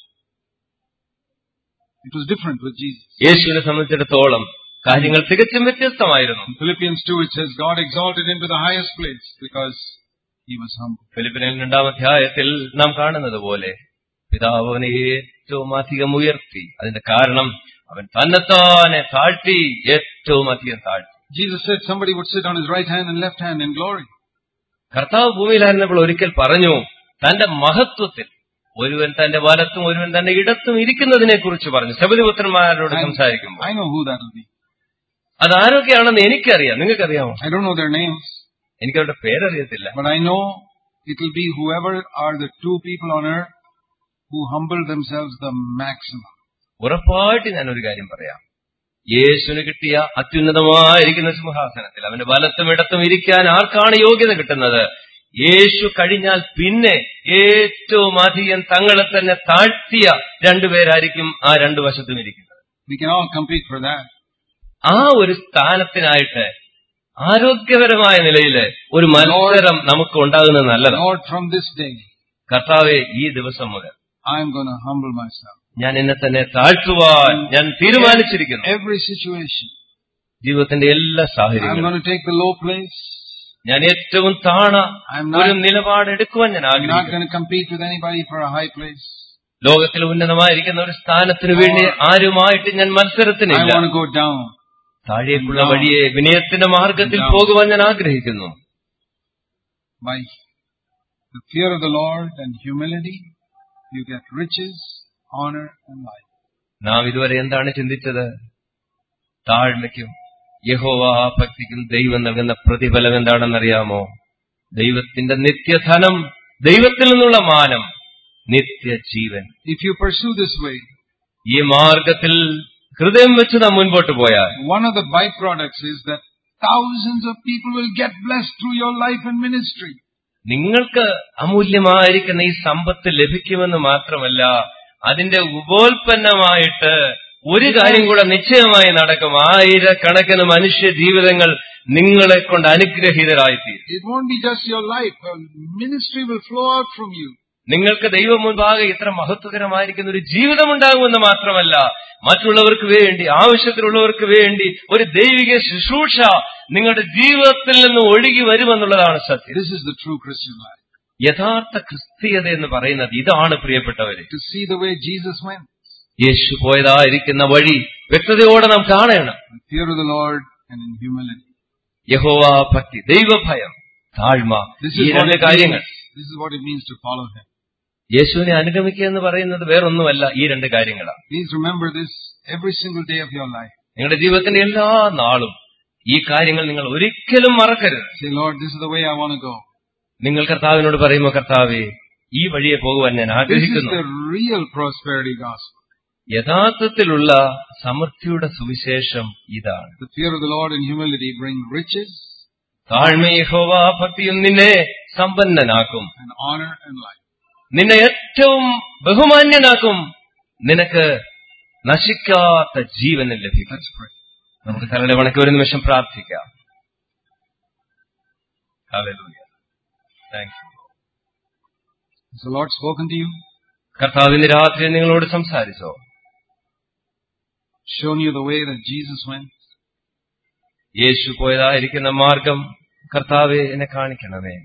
It was different with Jesus. യേശുവിനെ സംബന്ധിച്ചിടത്തോളം കാര്യങ്ങൾ തികച്ചും വ്യത്യസ്തമായിരുന്നു In Philippians 2 it says, God exalted him to the highest place because he was humble. ഫിലിപ്പിനിൽ രണ്ടാം അധ്യായത്തിൽ നാം കാണുന്നത് പോലെ പിതാവ് അവനെ ഏറ്റവും അധികം ഉയർത്തി അതിന്റെ കാരണം അവൻ തന്നെത്താനെ താഴ്ത്തി ഏറ്റവും അധികം താഴ്ത്തി Jesus said somebody would sit on his right hand and left hand in glory. കർത്താവ് ഭൂമിയിലായിരുന്നപ്പോൾ ഒരിക്കൽ പറഞ്ഞു തന്റെ മഹത്വത്തിൽ ഒരുവൻ തന്റെ വലത്തും ഒരുവൻ തന്റെ ഇടത്തും ഇരിക്കുന്നതിനെ കുറിച്ച് പറഞ്ഞു ശബരിപുത്രന്മാരോട് I- സംസാരിക്കുമ്പോൾ I know who that will be. അത് ആരൊക്കെയാണെന്ന് എനിക്കറിയാം നിങ്ങൾക്കറിയാമോ I don't know their names, എനിക്ക് അവരുടെ പേരറിയത്തില്ല but I know it will be whoever are the two people on earth who humble themselves the maximum. ഉറപ്പായിട്ട് ഞാൻ ഒരു കാര്യം പറയാം യേശുവിന് കിട്ടിയ അത്യുന്നതമായിരിക്കുന്ന സിംഹാസനത്തിൽ അവന്റെ വലത്തും ഇടത്തും ഇരിക്കാൻ ആർക്കാണ് യോഗ്യത കിട്ടുന്നത് യേശു കഴിഞ്ഞാൽ പിന്നെ ഏറ്റവും അധികം തങ്ങളെ തന്നെ താഴ്ത്തിയ രണ്ടുപേരായിരിക്കും ആ രണ്ടു വശത്തും ഇരിക്കുന്നത് We can all compete for that. ആ ഒരു സ്ഥാനത്തിനായിട്ട് ആരോഗ്യപരമായ നിലയിൽ ഒരു മത്സരം നമുക്ക് ഉണ്ടാകുന്നത് നല്ലതാണ് Lord, from this day, കർത്താവെ ഈ ദിവസം മുതൽ I am going to humble myself. ഞാൻ എന്നെ തന്നെ താഴ്ത്തുവാൻ ഞാൻ തീരുമാനിച്ചിരിക്കുന്നു Every situation. ജീവിതത്തിന്റെ എല്ലാ I'm സാഹചര്യങ്ങളും going to take the low place. ഞാൻ ഏറ്റവും താണ I'm ഒരു not, നിലപാട് എടുക്കുവാൻ ഞാൻ I'm not ആഗ്രഹിക്കുന്നു going to compete with anybody for a high place. ലോകത്തിൽ ഉന്നതമായിരിക്കുന്ന ഒരു സ്ഥാനത്തിന് വേണ്ടി ആരുമായിട്ട് ഞാൻ I മത്സരത്തിനില്ല want to go down. താഴേക്കുള്ള വഴിയെ വിനയത്തിന്റെ മാർഗത്തിൽ പോകുവാൻ ഞാൻ ആഗ്രഹിക്കുന്നു By the fear of the Lord and humility, you get riches, honor, and life. നാം ഇതുവരെ എന്താണ് ചിന്തിച്ചത് താഴ്മയ്ക്കും യഹോവ ഭക്തിക്കും ദൈവം നൽകുന്ന പ്രതിഫലം എന്താണെന്നറിയാമോ ദൈവത്തിന്റെ നിത്യധനം ദൈവത്തിൽ നിന്നുള്ള മാനം നിത്യജീവൻ If you pursue this way, ഈ മാർഗത്തിൽ ഹൃദയം വെച്ച് നാം മുൻപോട്ട് പോയാൽ one of the byproducts is that thousands of people will get blessed through your life and ministry. നിങ്ങൾക്ക് അമൂല്യമായിരിക്കുന്ന ഈ സമ്പത്ത് ലഭിക്കുമെന്ന് മാത്രമല്ല അതിന്റെ ഉപോൽപ്പന്നമായിട്ട് ഒരു കാര്യം കൂടെ നിശ്ചയമായി നടക്കും ആയിരക്കണക്കിന് മനുഷ്യ ജീവിതങ്ങൾ നിങ്ങളെ കൊണ്ട് അനുഗ്രഹീതരായിത്തീരും It won't be just your life. A ministry will flow out from you. നിങ്ങൾക്ക് ദൈവം മുൻപാകെ ഇത്ര മഹത്വകരമായിരിക്കുന്ന ഒരു ജീവിതമുണ്ടാകുമെന്ന് മാത്രമല്ല മറ്റുള്ളവർക്ക് വേണ്ടി ആവശ്യത്തിലുള്ളവർക്ക് വേണ്ടി ഒരു ദൈവിക ശുശ്രൂഷ നിങ്ങളുടെ ജീവിതത്തിൽ നിന്ന് ഒഴുകി വരുമെന്നുള്ളതാണ് സത്യം This is the true Christian life. യഥാർത്ഥ ക്രിസ്തീയത എന്ന് പറയുന്നത് ഇതാണ് പ്രിയപ്പെട്ടവരെ To see the way Jesus went. യേശു പോയതായിരിക്കുന്ന വഴി വ്യക്തതയോടെ നാം കാണണം In fear of the Lord and in humility. യഹോവ ഭക്തി ദൈവഭയം താഴ്മ This ഈ is what രണ്ട് it കാര്യങ്ങൾ means. This is what it means to follow Him. യേശുവിനെ അനുഗമിക്കുക എന്ന് പറയുന്നത് വേറൊന്നുമല്ല ഈ രണ്ട് കാര്യങ്ങളാണ് Please remember this every single day of your life. നിങ്ങളുടെ ജീവിതത്തിന്റെ എല്ലാ നാളും ഈ കാര്യങ്ങൾ നിങ്ങൾ ഒരിക്കലും മറക്കരുത് Say, Lord, this is the way I want to go. നിങ്ങൾ കർത്താവിനോട് പറയുമ്പോൾ കർത്താവേ ഈ വഴിയെ പോകുവാൻ ഞാൻ This is ആഗ്രഹിക്കുന്നു the real prosperity gospel. യഥാർത്ഥത്തിലുള്ള സമൃദ്ധിയുടെ സുവിശേഷം ഇതാണ് The fear of the Lord and humility bring riches താഴ്മ യഹോവ ഭക്തിയും നിന്നെ സമ്പന്നനാക്കും and honor and life. നിന്നെ ഏറ്റവും ബഹുമാന്യനാക്കും നിനക്ക് നശിക്കാത്ത ജീവനും ലഭിക്കും Let's pray. നമുക്ക് തലയുടെ വണക്കി ഒരു നിമിഷം പ്രാർത്ഥിക്കാം Hallelujah. Thank you. Has the Lord spoken to you? കർത്താവിന് രാത്രി നിങ്ങളോട് സംസാരിച്ചോ Shown you the way that Jesus went? യേശു പോയതായിരിക്കുന്ന മാർഗം കർത്താവെ എന്നെ കാണിക്കണമേ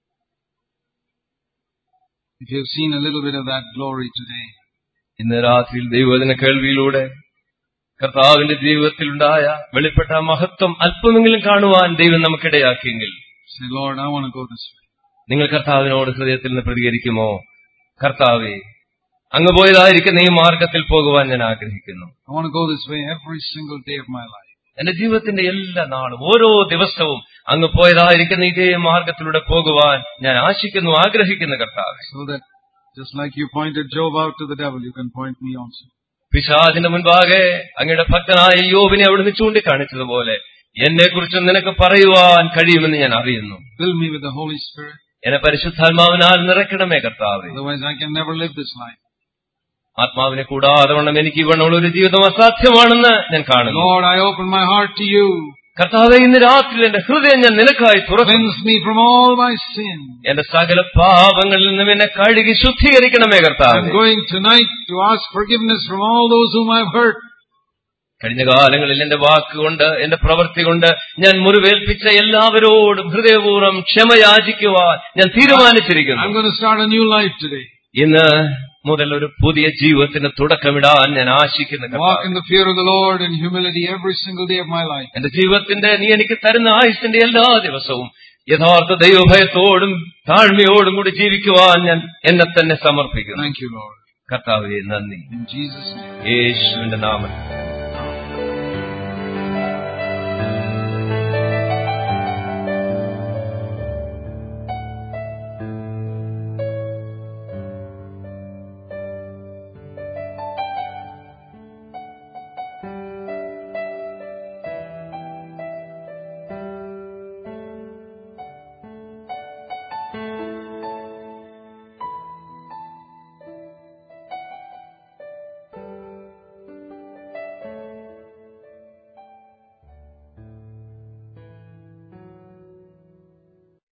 If you have seen a little bit of that glory today, ഇന്ന് രാത്രിയിൽ ദൈവദിന കേൾവിയിലൂടെ കർത്താവിന്റെ ജീവിതത്തിലുണ്ടായ വെളിപ്പെട്ട ആ മഹത്വം അല്പമെങ്കിലും കാണുവാൻ ദൈവം നമുക്കിടയാക്കിയെങ്കിൽ say, Lord, I want to go this way. നിങ്ങൾ കർത്താവിനോട് ഹൃദയത്തിൽ നിന്ന് പ്രതികരിക്കുമോ കർത്താവെ അങ്ങ് പോയതായിരിക്കുന്ന ഈ മാർഗത്തിൽ പോകുവാൻ ഞാൻ ആഗ്രഹിക്കുന്നു I want to go this way every single day of my life. എന്റെ ജീവിതത്തിന്റെ എല്ലാ നാളും ഓരോ ദിവസവും അങ്ങ് പോയതായിരിക്കുന്ന ഇതേ മാർഗത്തിലൂടെ പോകുവാൻ ഞാൻ ആശിക്കുന്നു ആഗ്രഹിക്കുന്നു കർത്താവെ So that just like you pointed Job out to the devil, you can point me also. പിശാചിന്റെ മുൻപാകെ അങ്ങയുടെ ഭക്തനായ യോബിനെ അവിടുന്ന് ചൂണ്ടിക്കാണിച്ചതുപോലെ എന്നെ കുറിച്ച് നിനക്ക് പറയുവാൻ കഴിയുമെന്ന് ഞാൻ അറിയുന്നു Fill me with the Holy Spirit. എന്നെ പരിശുദ്ധാത്മാവിനാൽ നിറയ്ക്കണമേ കർത്താവെ Otherwise I can never live this life. ആത്മാവിനെ കൂടാതെ വണ്ണം എനിക്ക് ഇവണ്ണുള്ള ഒരു ജീവിതം അസാധ്യമാണെന്ന് ഞാൻ കാണുന്നു Lord, I open my heart to you. കർത്താവെ ഇന്ന് രാത്രി എന്റെ ഹൃദയം ഞാൻ നിനക്കായി തുറക്കുന്നു Cleanse me from all my sin. എന്റെ സകല പാപങ്ങളിൽ നിന്നും എന്നെ കഴുകി ശുദ്ധീകരിക്കണമേ I'm കർത്താവെ going tonight to ask forgiveness from all those whom I've hurt. കഴിഞ്ഞ കാലങ്ങളിൽ എന്റെ വാക്കുകൊണ്ട് എന്റെ പ്രവൃത്തി കൊണ്ട് ഞാൻ മുറിവേൽപ്പിച്ച എല്ലാവരോടും ഹൃദയപൂർവ്വം ക്ഷമ യാചിക്കുവാൻ ഞാൻ I'm തീരുമാനിച്ചിരിക്കുന്നു going to start a new life today. ഇന്ന് മുതൽ ഒരു പുതിയ ജീവിതത്തിന് തുടക്കമിടാൻ ഞാൻ ആശിക്കുന്ന Walk കർത്താവേ. in the fear of the Lord and humility every single day of my life. എന്റെ ജീവിതത്തിന്റെ നീ എനിക്ക് തരുന്ന ആയുസിന്റെ എല്ലാ ദിവസവും യഥാർത്ഥ ദൈവഭയത്തോടും താഴ്മയോടും കൂടി ജീവിക്കുവാൻ ഞാൻ എന്നെ തന്നെ സമർപ്പിക്കുന്നു Thank you, Lord. കർത്താവെ നന്ദി In Jesus' name. യേശുവിന്റെ നാമത്തിൽ